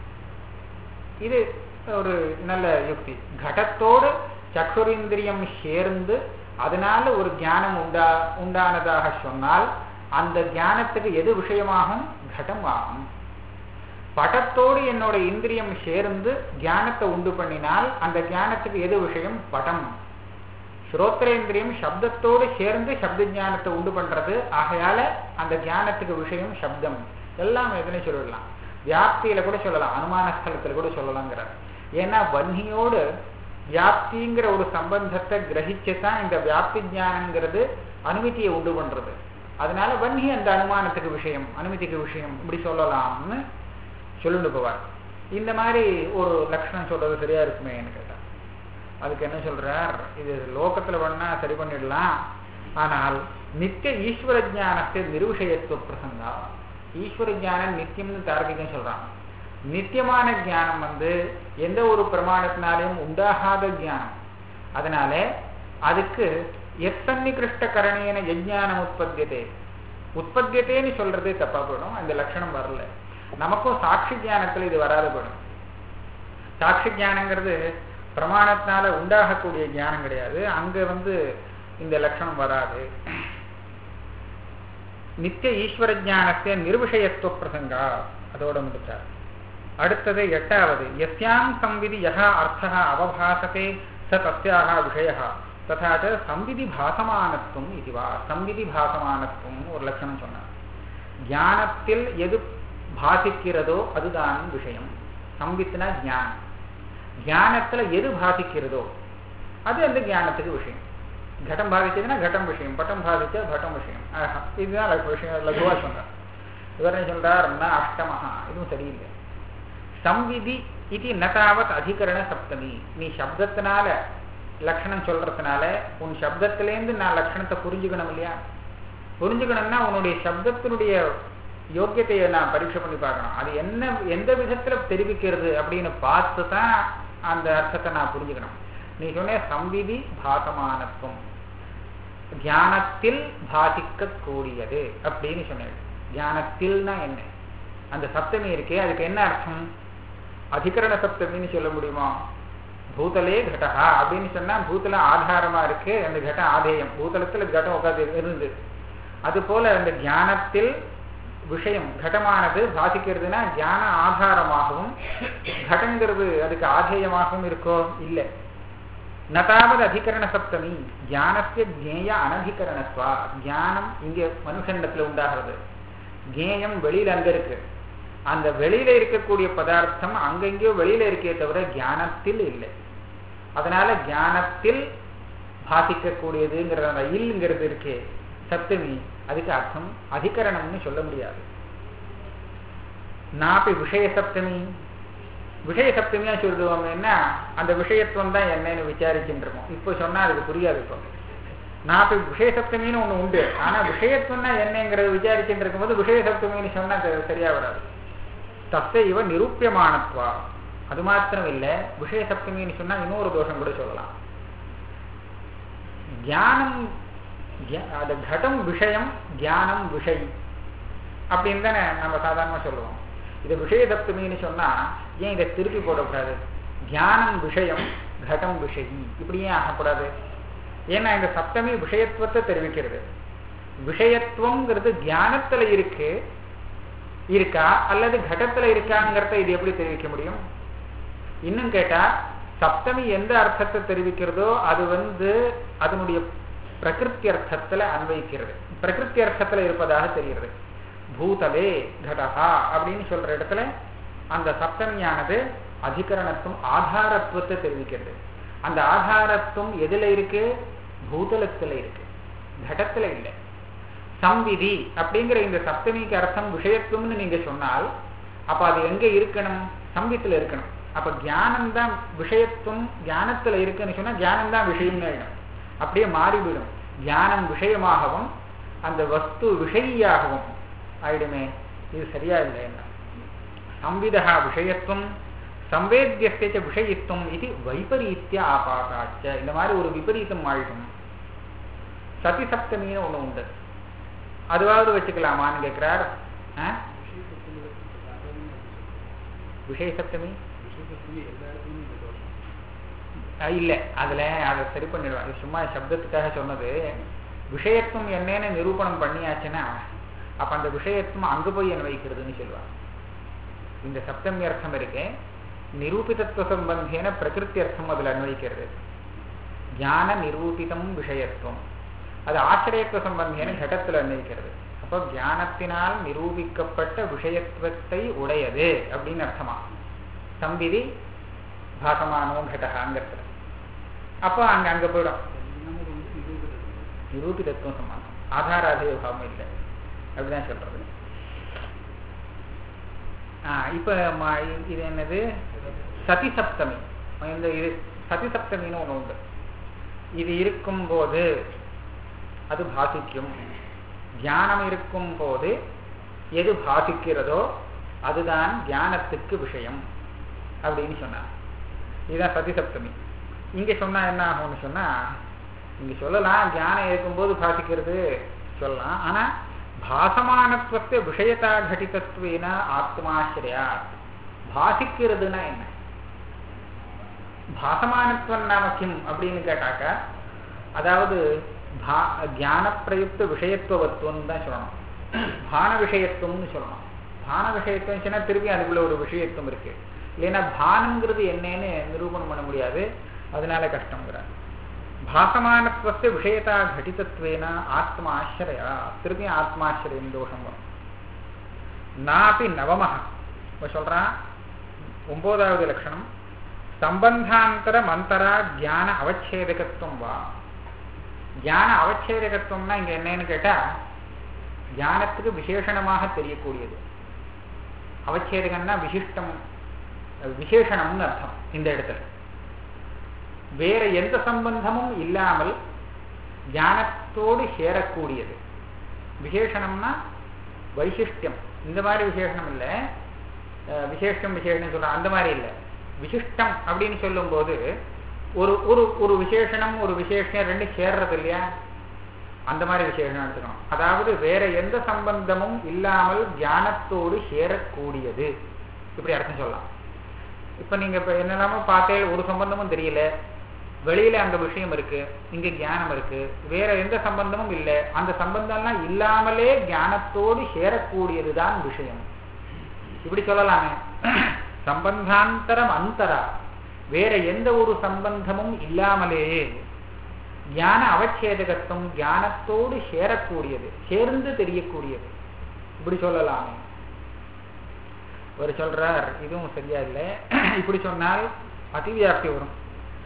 இது ஒரு நல்ல யுக்தி கடத்தோடு சக்ஷுரேந்திரியம் சேர்ந்து அதனால ஒரு ஞானம் உண்டா உண்டானதாக சொன்னால் அந்த ஞானத்துக்கு எது விஷயமாகும் கடம் ஆகும் படத்தோடு என்னோட இந்திரியம் சேர்ந்து ஞானத்தை உண்டு பண்ணினால் அந்த ஞானத்துக்கு எது விஷயம் படம் ஸ்ரோத்திரேந்திரியம் சப்தத்தோடு சேர்ந்து சப்த ஞானத்தை உண்டு பண்றது ஆகையால அந்த ஞானத்துக்கு விஷயம் சப்தம் எல்லாம் எதுன்னு சொல்லிடலாம் வியாப்தியில கூட சொல்லலாம் அனுமான ஸ்தலத்துல கூட சொல்லலாங்கிறார் ஏன்னா வன்னியோடு வியாப்திங்கிற ஒரு சம்பந்தத்தை கிரகிச்சு தான் இந்த வியாப்தி ஞானங்கிறது அனுமதியை உண்டு பண்றது அதனால வன்னி அந்த அனுமானத்துக்கு விஷயம் அனுமதிக்கு விஷயம் இப்படி சொல்லலாம்னு சொல்லிட்டு போவார் இந்த மாதிரி ஒரு லட்சணம் சொல்றது சரியா இருக்குமேன்னு கேட்டார் அதுக்கு என்ன சொல்றார் இது லோகத்துல வேணா சரி பண்ணிடலாம் ஆனால் நித்திய ஈஸ்வர ஜானத்தை நிருவிஷயத்துவ பிரசங்கா ஈஸ்வர ஜானம் நித்தியம்னு தார்க்கிகம் சொல்றான் நித்தியமான ஞானம் வந்து எந்த ஒரு பிரமாணத்தினாலையும் உண்டாகாத ஞானம் அதனால அதுக்கு எத்தன்னி கிருஷ்ட கரணேன யஜ்ஞானம் உற்பத்தியதே உற்பத்தியத்தேன்னு சொல்றதே தப்பா போயிடும் அந்த லட்சணம் வரல நமக்கும் சாட்சி ஞானத்துல இது வராது போயிடும் சாட்சி ஞானங்கிறது பிரமாணத்தினால உண்டாகக்கூடிய ஞானம் கிடையாது அங்க வந்து இந்த லட்சணம் வராது நித்திய ஈஸ்வர ஜானத்தை நிர்விஷயத்துவ பிரசங்கா அதோட முடிச்சார் அடுத்தது எட்டாவது எஸ்யாம் சம்விதி யஹா அர்த்தா அவபாசதே ச தஸ்யாக விஷய ததா சம்விதி பாசமானத்துவம் இதுவா சம்விதி பாசமானத்துவம் ஒரு லட்சணம் சொன்னார் ஞானத்தில் எது பாதிக்கிறதோ அதுதான் விஷயம் சம்வித்னா ஞானம் ஞானத்துல எது பாதிக்கிறதோ அது அந்த ஞானத்துக்கு விஷயம் கட்டம் பாதிச்சதுன்னா கட்டம் விஷயம் பட்டம் பாதிச்சா பட்டம் விஷயம் இதுதான் விஷயம் லகுவா சொன்னார் இவர் என்ன சொல்றார் அஷ்டமஹா இதுவும் சரியில்லை சம்விதி இது நதாவத் அதிகரண சப்தமி நீ சப்தத்தினால லட்சணம் சொல்றதுனால உன் சப்தத்திலேருந்து நான் லட்சணத்தை புரிஞ்சுக்கணும் இல்லையா புரிஞ்சுக்கணும்னா உன்னுடைய சப்தத்தினுடைய யோக்கியத்தையை நான் பரீட்சை பண்ணி பார்க்கணும் அது என்ன எந்த விதத்துல தெரிவிக்கிறது அப்படின்னு பார்த்து தான் அந்த அர்த்தத்தை நான் புரிஞ்சுக்கணும் நீ சொன்ன சம்விதி பாசமானத்துவம் தியானத்தில் பாதிக்க கூடியது அப்படின்னு சொன்னேன் தியானத்தில்னா என்ன அந்த சப்தமி இருக்கே அதுக்கு என்ன அர்த்தம் அதிகரண சப்தமின்னு சொல்ல முடியுமா பூதலே கடகா அப்படின்னு சொன்னா பூதலம் ஆதாரமா இருக்கு அந்த கட்டம் ஆதேயம் பூதலத்துல கட்டம் உட்காந்து இருந்து அது போல அந்த தியானத்தில் விஷயம் கடமானது பாதிக்கிறதுனா தியான ஆதாரமாகவும் கடங்கிறது அதுக்கு ஆதேயமாகவும் இருக்கோ இல்லை நதாவது அதிகரண சப்தமி தியானத்திய ஜேய அனதிகரணத்வா தியானம் இங்கே மனுஷண்டத்துல உண்டாகிறது ஜேயம் வெளியில அங்க இருக்கு அந்த வெளியில இருக்கக்கூடிய பதார்த்தம் அங்கெங்கேயோ வெளியில இருக்கே தவிர தியானத்தில் இல்லை அதனால தியானத்தில் பாதிக்கக்கூடியதுங்கிற அந்த இல்லுங்கிறது இருக்கே சப்தமி அதுக்கு அர்த்தம் அதிகரணம்னு சொல்ல முடியாது நாப்பி விஷய சப்தமி விஷய சப்தமியா சொல்லுவோம்னா அந்த விஷயத்துவம் தான் என்னன்னு விசாரிச்சுட்டு இருக்கோம் இப்போ சொன்னா அதுக்கு புரியாது இப்போ நான் இப்போ விஷய சப்தமின்னு ஒண்ணு உண்டு ஆனா விஷயத்துவம்னா என்னங்கிறது விசாரிச்சுட்டு இருக்கும்போது விஷய சப்தமின்னு சொன்னா அது சரியா வராது தஸ்ய இவ நிரூபியமானத்வா அது மாத்திரம் இல்லை விஷய சப்தமின்னு சொன்னா இன்னொரு தோஷம் கூட சொல்லலாம் தியானம் அது கடம் விஷயம் தியானம் விஷய் அப்படின்னு தானே நம்ம சாதாரணமா சொல்லுவோம் இது விஷய சப்தமின்னு சொன்னா ஏன் இதை திருப்பி போடக்கூடாது தியானம் விஷயம் கடம் விஷயி இப்படி ஏன் ஆகக்கூடாது ஏன்னா இந்த சப்தமி விஷயத்துவத்தை தெரிவிக்கிறது விஷயத்துவங்கிறது தியானத்துல இருக்கு இருக்கா அல்லது கடத்துல இருக்காங்கிறத இது எப்படி தெரிவிக்க முடியும் இன்னும் கேட்டா சப்தமி எந்த அர்த்தத்தை தெரிவிக்கிறதோ அது வந்து அதனுடைய பிரகிருத்தி அர்த்தத்துல அன்வைக்கிறது பிரகிருத்தி அர்த்தத்துல இருப்பதாக தெரிகிறது பூதலே கடகா அப்படின்னு சொல்ற இடத்துல அந்த சப்தமியானது அதிகரணத்துவம் ஆதாரத்துவத்தை தெரிவிக்கிறது அந்த ஆதாரத்துவம் எதுல இருக்கு பூதலத்துல இருக்கு கடத்துல இல்லை சம்விதி அப்படிங்கிற இந்த சப்தமிக்கு அர்த்தம் விஷயத்துவம்னு நீங்க சொன்னால் அப்ப அது எங்க இருக்கணும் சம்வித்துல இருக்கணும் அப்ப ஞானம் தான் விஷயத்துவம் ஞானத்துல இருக்குன்னு சொன்னா ஞானம் தான் விஷயம்னு ஆயிடும் அப்படியே மாறிவிடும் ஞானம் விஷயமாகவும் அந்த வஸ்து விஷயியாகவும் ஆயிடுமே இது சரியா இல்லை என்ன சம்விதா விஷயத்துவம் சம்வேத்தியஸ்தேச்ச விஷயத்துவம் இது வைபரீத்திய ஆபாதாச்ச இந்த மாதிரி ஒரு விபரீதம் ஆயிடும் சதி சப்தமின்னு ஒண்ணு உண்டு அதுவாவது வச்சுக்கலாமான்னு கேட்கிறார் விஷய சப்தமி இல்ல அதுல அதை சரி பண்ணிடுவாங்க சும்மா சப்தத்துக்காக சொன்னது விஷயத்துவம் என்னன்னு நிரூபணம் பண்ணியாச்சுன்னா அப்ப அந்த விஷயத்துவம் அங்க போய் என்ன வைக்கிறதுன்னு சொல்லுவாங்க இந்த சப்தமி அர்த்தம் இருக்கு நிரூபிதத்துவ சம்பந்தேன பிரகிருத்தி அர்த்தம் அதுல அன்வைக்கிறது ஞான நிரூபிதம் விஷயத்துவம் அது ஆச்சரியத்துவ சம்பந்தேன கடத்துல அன்வைக்கிறது அப்போ ஞானத்தினால் நிரூபிக்கப்பட்ட விஷயத்துவத்தை உடையது அப்படின்னு அர்த்தமா சம்பிதி பாசமானோ கடகாங்கிறது அப்போ அங்க அங்க போயிடும் நிரூபிதத்துவம் சம்பந்தம் ஆதாராதய பாவம் இல்லை அப்படிதான் சொல்றது ஆஹ் இப்ப இது என்னது சதி சப்தமி இந்த இது சதி சப்தமின்னு ஒண்ணு உண்டு இது இருக்கும் போது அது பாசிக்கும் தியானம் இருக்கும் போது எது பாசிக்கிறதோ அதுதான் தியானத்துக்கு விஷயம் அப்படின்னு சொன்னார் இதுதான் சதி சப்தமி இங்க சொன்னா என்ன ஆகும்னு சொன்னா இங்க சொல்லலாம் தியானம் இருக்கும்போது பாசிக்கிறது சொல்லலாம் ஆனா பாசமானத்துவத்தை விஷயத்தா கடிதத்துவேன ஆத்மாசிரியா பாசிக்கிறதுனா என்ன பாசமானத்துவம் நாம கிம் அப்படின்னு கேட்டாக்கா அதாவது தியான பிரயுக்த விஷயத்துவத்துவம் தான் சொல்லணும் பான விஷயத்துவம்னு சொல்லணும் பான விஷயத்துவம் சொன்னா திருப்பி அதுக்குள்ள ஒரு விஷயத்துவம் இருக்கு இல்லைன்னா பானங்கிறது என்னன்னு நிரூபணம் பண்ண முடியாது அதனால கஷ்டங்கிறார் பாசமானத்துவத்தை விஷயத்தா கடிதத்துவேன ஆத்மாசிரயா திருப்பி ஆத்மாசிரியம் தோஷம் வரும் நாப்பி நவமஹ இப்போ சொல்றான் ஒன்பதாவது லட்சணம் சம்பந்தாந்தர மந்தரா தியான அவச்சேதகத்துவம் வா தியான அவச்சேதகத்துவம்னா இங்க என்னன்னு கேட்டா தியானத்துக்கு விசேஷணமாக தெரியக்கூடியது அவச்சேதகம்னா விசிஷ்டம் விசேஷணம்னு அர்த்தம் இந்த இடத்துல வேற எந்த சம்பந்தமும் இல்லாமல் தியானத்தோடு சேரக்கூடியது விசேஷணம்னா வைசிஷ்டியம் இந்த மாதிரி விசேஷனம் இல்லை விசேஷம் விசேஷம் சொல்ற அந்த மாதிரி இல்லை விசிஷ்டம் அப்படின்னு சொல்லும்போது ஒரு ஒரு ஒரு விசேஷனம் ஒரு விசேஷம் ரெண்டு சேர்றது இல்லையா அந்த மாதிரி விசேஷம் எடுத்துக்கணும் அதாவது வேற எந்த சம்பந்தமும் இல்லாமல் தியானத்தோடு சேரக்கூடியது இப்படி அர்த்தம் சொல்லலாம் இப்ப நீங்க இப்ப என்னெல்லாமோ பார்த்தே ஒரு சம்பந்தமும் தெரியல வெளியில அந்த விஷயம் இருக்கு இங்க ஞானம் இருக்கு வேற எந்த சம்பந்தமும் இல்லை அந்த சம்பந்தம்லாம் இல்லாமலே ஞானத்தோடு சேரக்கூடியதுதான் விஷயம் இப்படி சொல்லலாமே சம்பந்தாந்தரம் அந்தரா வேற எந்த ஒரு சம்பந்தமும் இல்லாமலேயே ஞான அவச்சேதகத்துவம் ஞானத்தோடு சேரக்கூடியது சேர்ந்து தெரியக்கூடியது இப்படி சொல்லலாமே ஒரு சொல்றார் இதுவும் சரியா இல்லை இப்படி சொன்னால் அதிவியாப்தி வரும்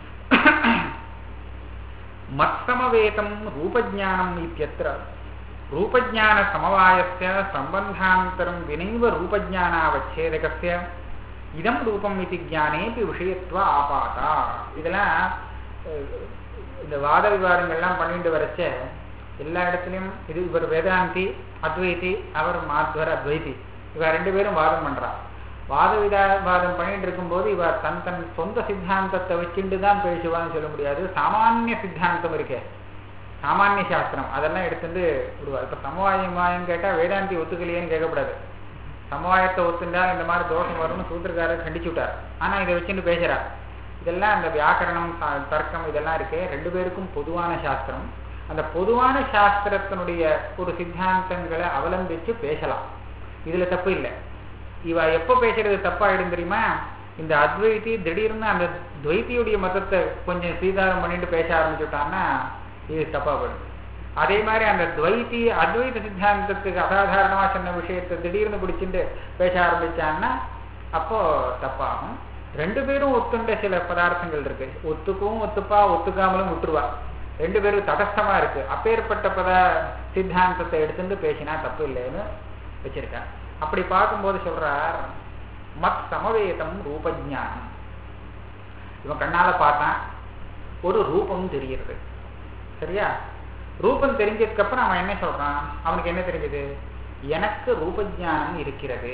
மத்சமவேதம் ரூபஜானம் இத்தியத்திர ரூபஜான சமவாயஸ்ய சம்பந்தாந்தரம் வினைவ ரூபஜானாவச்சேதகஸ்ய இதம் ரூபம் இது ஜானேபி விஷயத்துவ ஆபாதா இதெல்லாம் இந்த வாத விவாதங்கள்லாம் பண்ணிட்டு வரச்ச எல்லா இடத்துலையும் இது இவர் வேதாந்தி அத்வைதி அவர் மாத்வர் அத்வைதி இவ ரெண்டு பேரும் வாதம் பண்றா வாத விவாதம் பண்ணிட்டு இருக்கும்போது இவ தன் தன் சொந்த சித்தாந்தத்தை வச்சுட்டு தான் பேசுவான்னு சொல்ல முடியாது சாமானிய சித்தாந்தம் இருக்கே சாமானிய சாஸ்திரம் அதெல்லாம் எடுத்துட்டு விடுவா இப்ப சமவாயமாயம் கேட்டா வேதாந்தி ஒத்துக்கலையேன்னு கேட்கக்கூடாது சமவாயத்தை ஒத்துண்டா இந்த மாதிரி தோஷம் வரும்னு சூத்திரக்காரர் கண்டிச்சு விட்டார் ஆனா இதை வச்சுட்டு பேசுறா இதெல்லாம் அந்த வியாக்கரணம் ச- தர்க்கம் இதெல்லாம் இருக்கே ரெண்டு பேருக்கும் பொதுவான சாஸ்திரம் அந்த பொதுவான சாஸ்திரத்தினுடைய ஒரு சித்தாந்தங்களை அவலம்பிச்சு பேசலாம் இதுல தப்பு இல்லை இவ எப்ப பேசுறது தப்பாயிடும் தெரியுமா இந்த அத்வைத்தி திடீர்னு அந்த துவைத்தியுடைய மதத்தை கொஞ்சம் சீதாரம் பண்ணிட்டு பேச ஆரம்பிச்சுட்டான்னா இது தப்பா போயிடும் அதே மாதிரி அந்த துவைத்தி அத்வைத சித்தாந்தத்துக்கு அசாதாரணமா சொன்ன விஷயத்தை திடீர்னு பிடிச்சிட்டு பேச ஆரம்பிச்சான்னா அப்போ தப்பாகும் ரெண்டு பேரும் ஒத்துண்ட சில பதார்த்தங்கள் இருக்கு ஒத்துக்கவும் ஒத்துப்பா ஒத்துக்காமலும் விட்டுருவா ரெண்டு பேரும் தடஸ்தமா இருக்கு அப்பேற்பட்ட பத சித்தாந்தத்தை எடுத்துட்டு பேசினா தப்பு இல்லைன்னு வச்சிருக்கா அப்படி பார்க்கும்போது சொல்றார் மத் சமவேதம் ரூபஜானம் இவன் கண்ணால பார்த்தான் ஒரு ரூபம் தெரிகிறது சரியா ரூபம் தெரிஞ்சதுக்கு அப்புறம் அவன் என்ன சொல்றான் அவனுக்கு என்ன தெரிஞ்சது எனக்கு ரூபஜானம் இருக்கிறது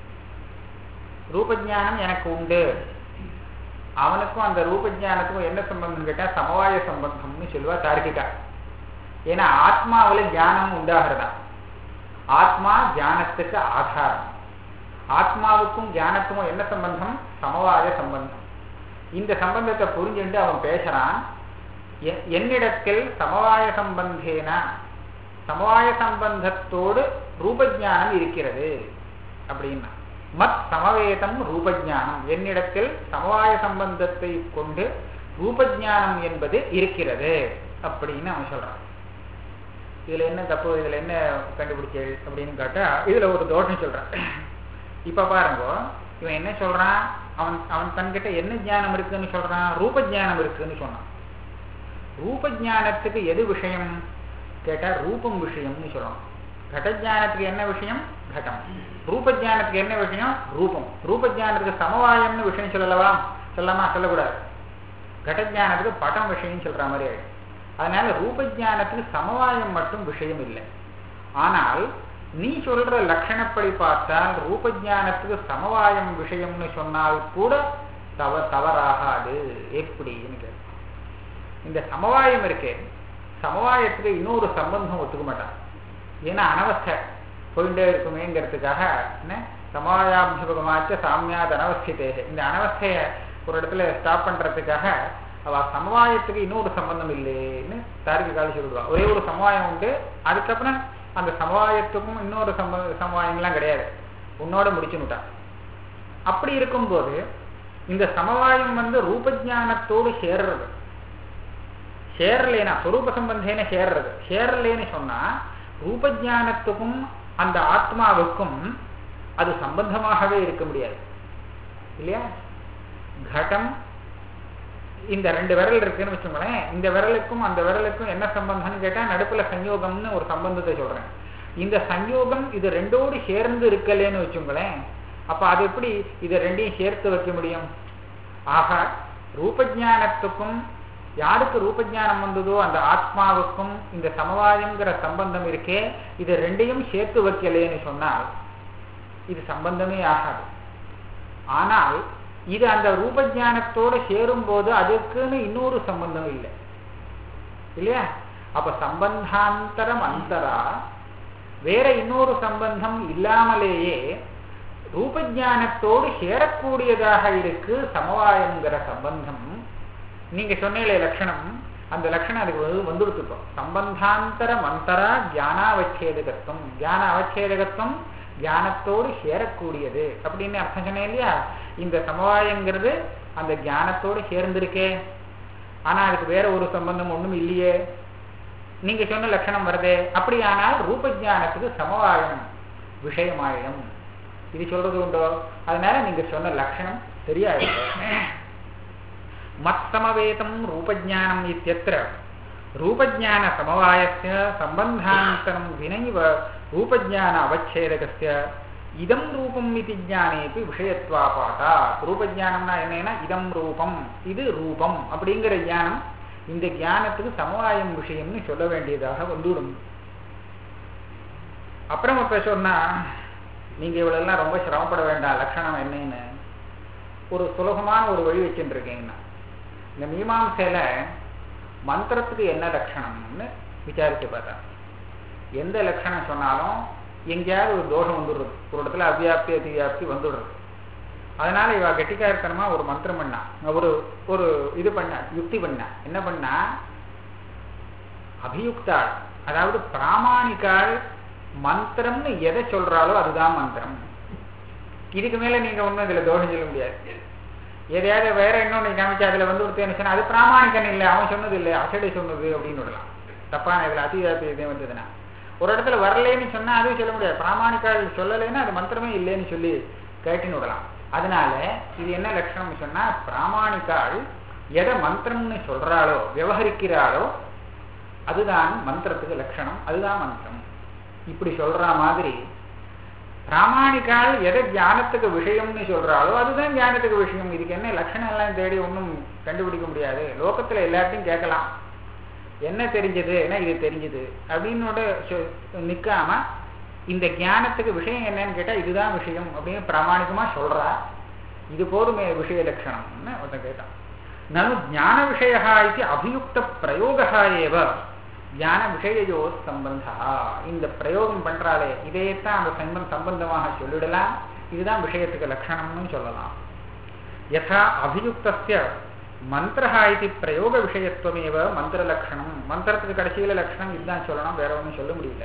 ரூபஜானம் எனக்கு உண்டு அவனுக்கும் அந்த ரூபஜானத்துக்கும் என்ன சம்பந்தம் கேட்டா சமவாய சம்பந்தம்னு சொல்லுவா தார்க்கிகா ஏன்னா ஆத்மாவுல ஞானம் உண்டாகிறதா ஆத்மா ஞானத்துக்கு ஆதாரம் ஆத்மாவுக்கும் ஞானத்துக்கும் என்ன சம்பந்தம் சமவாய சம்பந்தம் இந்த சம்பந்தத்தை புரிஞ்சுட்டு அவன் பேசுறான் எ- என்னிடத்தில் சமவாய சம்பந்தேன சமவாய சம்பந்தத்தோடு ரூபஜானம் இருக்கிறது அப்படின்னா மத் சமவேதம் ரூபஜானம் என்னிடத்தில் சமவாய சம்பந்தத்தை கொண்டு ரூபஜானம் என்பது இருக்கிறது அப்படின்னு அவன் சொல்றான் இதுல என்ன தப்பு இதுல என்ன கண்டுபிடிச்ச அப்படின்னு கேட்டா இதுல ஒரு தோஷம் சொல்றான் இப்ப பாருங்க இவன் என்ன சொல்றான் அவன் அவன் தன்கிட்ட என்ன ஞானம் இருக்குன்னு சொல்றான் ரூப ஞானம் இருக்குன்னு சொன்னான் ரூப ஞானத்துக்கு எது விஷயம் கேட்டா ரூபம் விஷயம்னு சொல்லணும் கடஜானத்துக்கு என்ன விஷயம் கடம் ரூப ஞானத்துக்கு என்ன விஷயம் ரூபம் ரூப ஞானத்துக்கு சமவாயம்னு விஷயம் சொல்லலவா சொல்லலாமா சொல்லக்கூடாது கடஜானத்துக்கு படம் விஷயம் சொல்ற மாதிரி ஆயிடும் அதனால ரூப ஞானத்துக்கு சமவாயம் மட்டும் விஷயம் இல்லை ஆனால் நீ சொல்ற லட்சணப்படி பார்த்தால் ரூப ஞானத்துக்கு சமவாயம் விஷயம்னு சொன்னால் கூட தவ தவறாகாது எப்படின்னு கேட்க இந்த சமவாயம் இருக்கே சமவாயத்துக்கு இன்னொரு சம்பந்தம் ஒத்துக்க மாட்டான் ஏன்னா அனவஸ்தை போயிட்டே இருக்குமேங்கிறதுக்காக என்ன சமவாயாபிபகமாச்ச சாமியாத் அனவஸ்திதே இந்த அனவஸ்தைய ஒரு இடத்துல ஸ்டாப் பண்றதுக்காக அவ சமவாயத்துக்கு இன்னொரு சம்பந்தம் இல்லைன்னு தாரிகாலி சொல்லுவா ஒரே ஒரு சமவாயம் உண்டு அதுக்கப்புறம் அந்த சமவாயத்துக்கும் இன்னொரு சம்ப சமவாயம்லாம் கிடையாது உன்னோட முடிச்சுட்டான் அப்படி இருக்கும்போது இந்த சமவாயம் வந்து ரூபஜானத்தோடு சேர்றது சேரலேனா சொரூப சம்பந்தேன சேர்றது சேரலேன்னு சொன்னா ரூபஜானத்துக்கும் அந்த ஆத்மாவுக்கும் அது சம்பந்தமாகவே இருக்க முடியாது இல்லையா கடம் இந்த ரெண்டு விரல் இருக்குன்னு வச்சுக்கோங்களேன் இந்த விரலுக்கும் அந்த விரலுக்கும் என்ன சம்பந்தம்னு கேட்டா நடுப்புல சஞ்சோகம்னு ஒரு சம்பந்தத்தை சொல்றேன் இந்த சஞ்சோகம் இது ரெண்டோடு சேர்ந்து இருக்கலேன்னு வச்சுங்களேன் அப்ப அது எப்படி இதை ரெண்டையும் சேர்த்து வைக்க முடியும் ஆக ரூபஜானத்துக்கும் யாருக்கு ரூபஜானம் வந்ததோ அந்த ஆத்மாவுக்கும் இந்த சமவாயங்கிற சம்பந்தம் இருக்கே இது ரெண்டையும் சேர்த்து வைக்கலேன்னு சொன்னால் இது சம்பந்தமே ஆகாது ஆனால் இது அந்த ரூபஜானத்தோட சேரும் போது அதுக்குன்னு இன்னொரு சம்பந்தம் இல்லை இல்லையா அப்ப சம்பந்தாந்தரம் அந்தரா வேற இன்னொரு சம்பந்தம் இல்லாமலேயே ரூபஜானத்தோடு சேரக்கூடியதாக இருக்கு சமவாயங்கிற சம்பந்தம் நீங்க சொன்னீங்களே லட்சணம் அந்த லட்சணம் அதுக்கு வந்து வந்துடுத்துட்டோம் சம்பந்தாந்தர மந்தரா தியானாவச்சேதகத்துவம் தியான அவச்சேதகத்துவம் தியானத்தோடு சேரக்கூடியது அப்படின்னு அர்த்தம் சொன்னேன் இல்லையா இந்த சமவாயங்கிறது அந்த ஞானத்தோடு சேர்ந்திருக்கே ஆனா அதுக்கு வேற ஒரு சம்பந்தம் ஒண்ணும் இல்லையே நீங்க சொன்ன லட்சணம் வருதே அப்படியானால் ரூப ஞானத்துக்கு சமவாயம் விஷயமாயிடும் இது சொல்றது உண்டோ அதனால நீங்க சொன்ன லட்சணம் தெரியாது மத்சமவேதம் ரூபஜானம் இத்தியத்திர ரூபஜான சமவாயஸ்ய சம்பந்தாந்தரம் வினைவ ரூபஜான அவச்சேதகஸ்ய இதம் ரூபம் இது ஜானேபி விஷயத்வா பாட்டா ரூபஜானம்னா என்னன்னா இதம் ரூபம் இது ரூபம் அப்படிங்கிற ஞானம் இந்த ஞானத்துக்கு சமவாயம் விஷயம்னு சொல்ல வேண்டியதாக வந்துவிடும் அப்புறம் இப்ப சொன்னா நீங்க இவ்வளெல்லாம் ரொம்ப சிரமப்பட வேண்டாம் லட்சணம் என்னன்னு ஒரு சுலபமான ஒரு வழி வச்சுட்டு இருக்கீங்கன்னா இந்த மீமாம்சையில மந்திரத்துக்கு என்ன லட்சணம்னு விசாரிச்சு பார்த்தா எந்த லட்சணம் சொன்னாலும் எங்கேயாவது ஒரு தோஷம் வந்துடுறது ஒரு இடத்துல அவ்வியாப்தி அதிவியாப்தி வந்துடுறது அதனால இவ கெட்டிக்காரத்தனமா ஒரு மந்திரம் பண்ணா ஒரு ஒரு இது பண்ண யுக்தி பண்ண என்ன பண்ணா அபியுக்தாள் அதாவது பிராமாணிக்காள் மந்திரம்னு எதை சொல்றாளோ அதுதான் மந்திரம் இதுக்கு மேல நீங்க ஒண்ணும் இதுல தோஷம் சொல்ல முடியாது எதையாவது வேற இன்னொன்னு காமிச்சு அதுல வந்து ஒரு சொன்னா அது பிராமாணிக்கன் இல்லை அவன் சொன்னது இல்லை அசடை சொன்னது அப்படின்னு விடலாம் தப்பான இதுல அதிகாரத்தை இதே வந்ததுன்னா ஒரு இடத்துல வரலைன்னு சொன்னா அதுவும் சொல்ல முடியாது பிராமாணிக்கால் சொல்லலைன்னா அது மந்திரமே இல்லைன்னு சொல்லி கேட்டுன்னு விடலாம் அதனால இது என்ன லட்சணம்னு சொன்னா பிராமாணிக்கால் எதை மந்திரம்னு சொல்றாளோ விவகரிக்கிறாளோ அதுதான் மந்திரத்துக்கு லட்சணம் அதுதான் மந்திரம் இப்படி சொல்ற மாதிரி பிராமாணிக்கால் எதை ஞானத்துக்கு விஷயம்னு சொல்றாளோ அதுதான் ஞானத்துக்கு விஷயம் இதுக்கு என்ன லட்சணம் எல்லாம் தேடி ஒன்றும் கண்டுபிடிக்க முடியாது லோகத்துல எல்லாத்தையும் கேட்கலாம் என்ன தெரிஞ்சது என்ன இது தெரிஞ்சது அப்படின்னு நிக்காம இந்த ஞானத்துக்கு விஷயம் என்னன்னு கேட்டா இதுதான் விஷயம் அப்படின்னு பிராமணிகமா சொல்றா இது போதுமே விஷய லட்சணம்னு ஒருத்தன் கேட்டான் நனு ஞான விஷயா இது அபியுக்த பிரயோகா ஏவ ஞான விஷயோ சம்பந்தா இந்த பிரயோகம் பண்றாலே இதையத்தான் அந்த சம்பந்த சம்பந்தமாக சொல்லிடலாம் இதுதான் விஷயத்துக்கு லட்சணம்னு சொல்லலாம் யதா அபியுக்தஸ்ய மந்திரஹா இது பிரயோக விஷயத்துவமேவ மந்திர லட்சணம் மந்திரத்துக்கு கடைசியில லட்சணம் இதுதான் சொல்லணும் வேற ஒன்றும் சொல்ல முடியல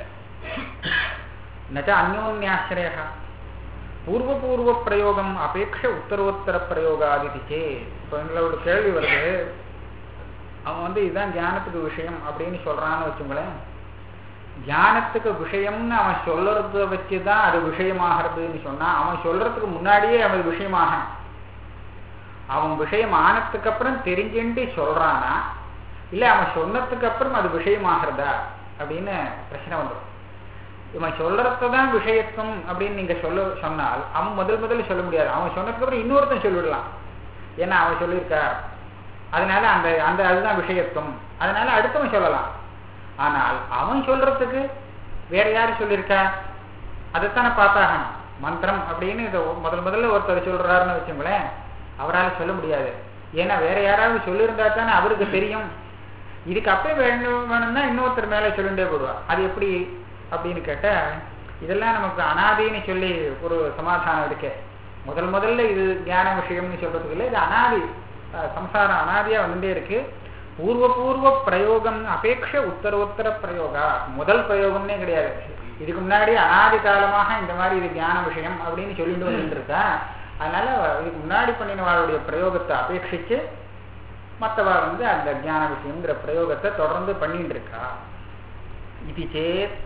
நச்ச அந்யோன்யாசிரய பூர்வபூர்வ பிரயோகம் அபேட்ச உத்தரோத்தர பிரயோகாதிதி சே இப்போ எங்களோட கேள்வி வருது அவன் வந்து இதுதான் தியானத்துக்கு விஷயம் அப்படின்னு சொல்றான்னு வச்சுங்களேன் தியானத்துக்கு விஷயம்னு அவன் சொல்றத வச்சுதான் அது விஷயமாகிறதுன்னு சொன்னா அவன் சொல்றதுக்கு முன்னாடியே அவன் விஷயமாகணும் அவன் விஷயம் ஆனதுக்கு அப்புறம் தெரிஞ்சுட்டு சொல்றானா இல்ல அவன் சொன்னதுக்கு அப்புறம் அது விஷயமாகிறதா அப்படின்னு பிரச்சனை வந்துடும் இவன் சொல்றதுதான் விஷயத்துவம் அப்படின்னு நீங்க சொல்ல சொன்னால் அவன் முதல் முதல்ல சொல்ல முடியாது அவன் சொன்னதுக்கு அப்புறம் இன்னொருத்தன் சொல்லிவிடலாம் ஏன்னா அவன் சொல்லியிருக்கார் அதனால அந்த அந்த அதுதான் விஷயத்துவம் அதனால அடுத்தவன் சொல்லலாம் ஆனால் அவன் சொல்றதுக்கு வேற யாரு சொல்லியிருக்கா அதைத்தானே பார்த்தாகணும் மந்திரம் அப்படின்னு இதை முதல் முதல்ல ஒருத்தர் சொல்றாருன்னு வச்சுங்களேன் அவரால் சொல்ல முடியாது ஏன்னா வேற யாராவது சொல்லியிருந்தா தானே அவருக்கு தெரியும் இதுக்கு அப்பவே வேணும் வேணும்னா இன்னொருத்தர் மேலே சொல்லிட்டே போடுவா அது எப்படி அப்படின்னு கேட்டா இதெல்லாம் நமக்கு அனாதின்னு சொல்லி ஒரு சமாதானம் இருக்கு முதல் முதல்ல இது ஞான விஷயம்னு சொல்றதுக்கு இல்லை இது அனாதி சம்சாரம் அனாதியா வந்துட்டே இருக்கு பூர்வ பூர்வ பிரயோகம் அபேட்ச உத்தரோத்தர பிரயோகா முதல் பிரயோகம்னே கிடையாது இதுக்கு முன்னாடி அனாதி காலமாக இந்த மாதிரி இது ஞான விஷயம் அப்படின்னு சொல்லிட்டு வந்துட்டு இருக்கா அதனால இதுக்கு முன்னாடி பண்ணினவாளுடைய பிரயோகத்தை அபேட்சிச்சு மற்றவா வந்து அந்த ஞான விஷயங்கிற பிரயோகத்தை தொடர்ந்து பண்ணிட்டு இருக்கா இது சேத்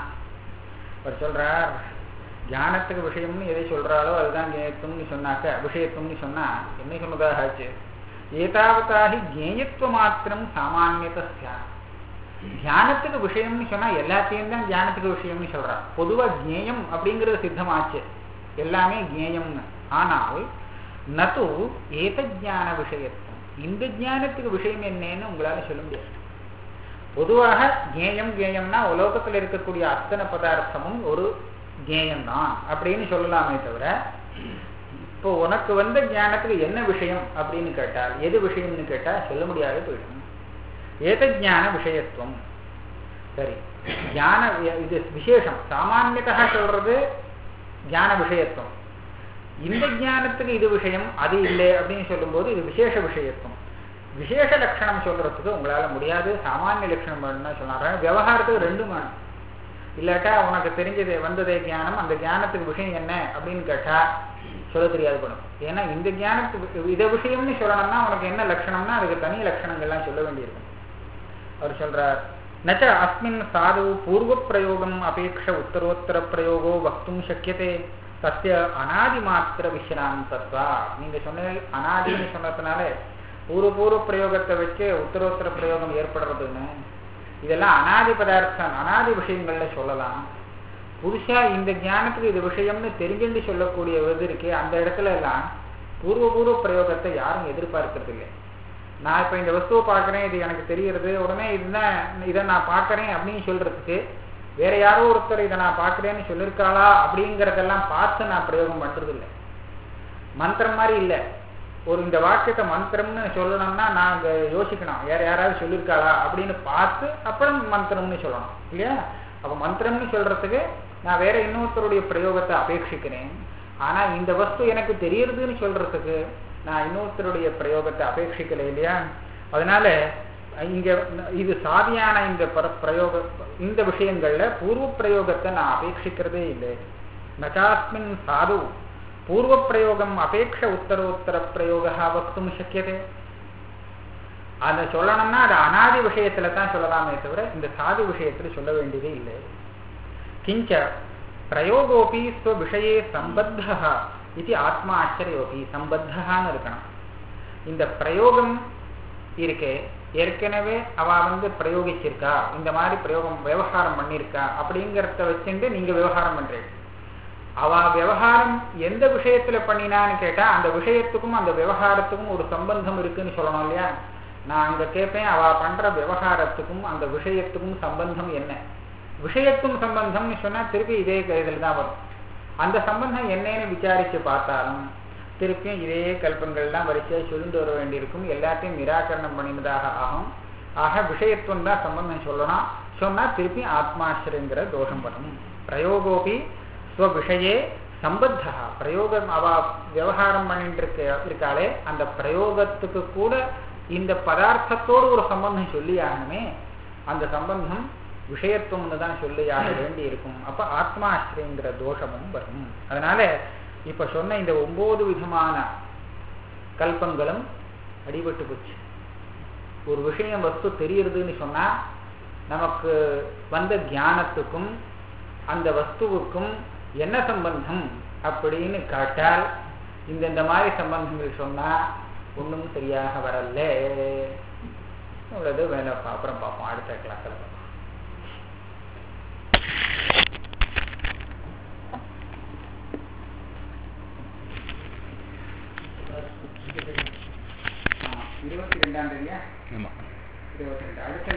அவர் சொல்றார் ஞானத்துக்கு விஷயம்னு எதை சொல்றாளோ அதுதான் ஜேயத்துவம்னு சொன்னாக்க விஷயத்துவம்னு சொன்னா என்ன சொன்னதாக ஆச்சு ஏதாவதாகி ஜேயத்துவ மாத்திரம் சாமானியத்த தியானத்துக்கு விஷயம்னு சொன்னா எல்லாத்தையும் தான் தியானத்துக்கு விஷயம்னு சொல்றா பொதுவா ஜேயம் அப்படிங்கிறது சித்தமாச்சு எல்லாமே ஜேயம்னு ஆனால் நது ஏத ஜான விஷயத்துவம் இந்த ஞானத்துக்கு விஷயம் என்னன்னு உங்களால சொல்ல முடியாது பொதுவாக ஜேயம் ஜேயம்னா உலோகத்தில் இருக்கக்கூடிய அத்தனை பதார்த்தமும் ஒரு ஜேயம்தான் அப்படின்னு சொல்லலாமே தவிர இப்போ உனக்கு வந்த ஞானத்துக்கு என்ன விஷயம் அப்படின்னு கேட்டால் எது விஷயம்னு கேட்டால் சொல்ல முடியாது போயிடும் ஏத ஞான விஷயத்துவம் சரி ஞான இது விசேஷம் சாமானியத்தா சொல்றது ஞான விஷயத்துவம் இந்த ஞானத்துக்கு இது விஷயம் அது இல்லை அப்படின்னு சொல்லும்போது இது விசேஷ விஷயத்துவம் விசேஷ லட்சணம் சொல்றதுக்கு உங்களால முடியாது சாமானிய லட்சணம் வேணும்னா சொன்னாங்க விவகாரத்துக்கு ரெண்டும் வேணும் இல்லாட்டா உனக்கு தெரிஞ்சது வந்ததே ஞானம் அந்த ஞானத்துக்கு விஷயம் என்ன அப்படின்னு கேட்டா சொல்ல தெரியாது பண்ணும் ஏன்னா இந்த ஞானத்துக்கு இதை விஷயம்னு சொல்லணும்னா உனக்கு என்ன லட்சணம்னா அதுக்கு தனி லட்சணங்கள்லாம் சொல்ல வேண்டியிருக்கும் அவர் சொல்றார் நச்ச அஸ்மின் சாது பூர்வ பிரயோகம் அபேட்ச உத்தரோத்தர பிரயோகோ வக்தும் சக்கியதே சத்திய அனாதி மாத்திர விசிராந்தத்வா நீங்க சொன்ன அனாதின்னு சொன்னதுனால பூர்வ பூர்வ பிரயோகத்தை வச்சு உத்தரோத்தர பிரயோகம் ஏற்படுறதுன்னு இதெல்லாம் அனாதி பதார்த்தம் அனாதி விஷயங்கள்ல சொல்லலாம் புதுசா இந்த ஞானத்துக்கு இது விஷயம்னு தெரிஞ்சுட்டு சொல்லக்கூடிய இது இருக்கே அந்த இடத்துல எல்லாம் பூர்வ பூர்வ பிரயோகத்தை யாரும் எதிர்பார்க்கறது இல்லை நான் இப்ப இந்த வஸ்துவை பார்க்கறேன் இது எனக்கு தெரிகிறது உடனே இதுதான் இதை நான் பார்க்கறேன் அப்படின்னு சொல்றதுக்கு வேற யாரோ ஒருத்தர் இதை நான் பார்க்குறேன்னு சொல்லியிருக்காளா அப்படிங்கிறதெல்லாம் பார்த்து நான் பிரயோகம் பண்றது இல்லை மந்திரம் மாதிரி இல்லை ஒரு இந்த வாக்கியத்தை மந்திரம்னு சொல்லணும்னா நான் அங்கே யோசிக்கணும் வேற யாராவது சொல்லியிருக்காளா அப்படின்னு பார்த்து அப்புறம் மந்திரம்னு சொல்லணும் இல்லையா அப்போ மந்திரம்னு சொல்றதுக்கு நான் வேற இன்னொருத்தருடைய பிரயோகத்தை அபேட்சிக்கிறேன் ஆனா இந்த வஸ்து எனக்கு தெரியறதுன்னு சொல்றதுக்கு நான் இன்னொருத்தருடைய பிரயோகத்தை அபேட்சிக்கல இல்லையா அதனால இங்க இது சாதியான இந்த பர- பிரயோக இந்த விஷயங்கள்ல பூர்வ பிரயோகத்தை நான் அபேட்சிக்கிறதே இல்லை நகாஸ்மின் சாது பூர்வ பிரயோகம் அபேட்ச உத்தரோத்தர பிரயோகா வக்தும் சக்கியதே அதை சொல்லணும்னா அது அனாதி விஷயத்துல தான் சொல்லலாமே தவிர இந்த சாது விஷயத்துல சொல்ல வேண்டியதே இல்லை கிஞ்ச பிரயோகோபி ஸ்வவிஷயே சம்பத்தா இது ஆத்மா ஆச்சரியோபி சம்பத்தான்னு இருக்கணும் இந்த பிரயோகம் இருக்கே ஏற்கனவே அவ வந்து பிரயோகிச்சிருக்கா இந்த மாதிரி பிரயோகம் விவகாரம் பண்ணியிருக்கா அப்படிங்கிறத வச்சுட்டு நீங்க விவகாரம் பண்றீங்க அவ விவகாரம் எந்த விஷயத்துல பண்ணினான்னு கேட்டா அந்த விஷயத்துக்கும் அந்த விவகாரத்துக்கும் ஒரு சம்பந்தம் இருக்குன்னு சொல்லணும் இல்லையா நான் அங்க கேட்பேன் அவ பண்ற விவகாரத்துக்கும் அந்த விஷயத்துக்கும் சம்பந்தம் என்ன விஷயத்துக்கும் சம்பந்தம்னு சொன்னா திருப்பி இதே இதில் தான் வரும் அந்த சம்பந்தம் என்னன்னு விசாரிச்சு பார்த்தாலும் திருப்பியும் இதே கல்பங்கள்லாம் வரிசையாக சொல்லிட்டு வர வேண்டியிருக்கும் எல்லாத்தையும் நிராகரணம் பண்ணினதாக ஆகும் ஆக விஷயத்துவம் தான் சம்பந்தம் சொல்லணும் சொன்னா திருப்பி ஆத்மாசிரியங்கிற தோஷம் வரும் பிரயோகோபி ஸ்வவிஷயே சம்பத்தா பிரயோகம் அவ விவகாரம் பண்ணிட்டு இருக்க இருக்காளே அந்த பிரயோகத்துக்கு கூட இந்த பதார்த்தத்தோடு ஒரு சம்பந்தம் சொல்லி ஆகணுமே அந்த சம்பந்தம் விஷயத்துவம்னு தான் சொல்லியாக வேண்டி இருக்கும் அப்ப ஆத்மாசிரியங்கிற தோஷமும் வரும் அதனால இப்ப சொன்ன இந்த ஒன்பது விதமான கல்பங்களும் அடிபட்டு போச்சு ஒரு விஷயம் வஸ்து தெரியுறதுன்னு சொன்னா நமக்கு வந்த ஞானத்துக்கும் அந்த வஸ்துவுக்கும் என்ன சம்பந்தம் அப்படின்னு காட்டால் இந்த இந்த மாதிரி சம்பந்தங்கள் சொன்னா ஒண்ணும் சரியாக வரல அவ்வளவு வேலை அப்புறம் பார்ப்போம் அடுத்த கிளாஸ்ல பார்ப்போம் இருபத்தி ரெண்டாம் தேதியா ஆமாம் இருபத்தி ரெண்டு அடுத்த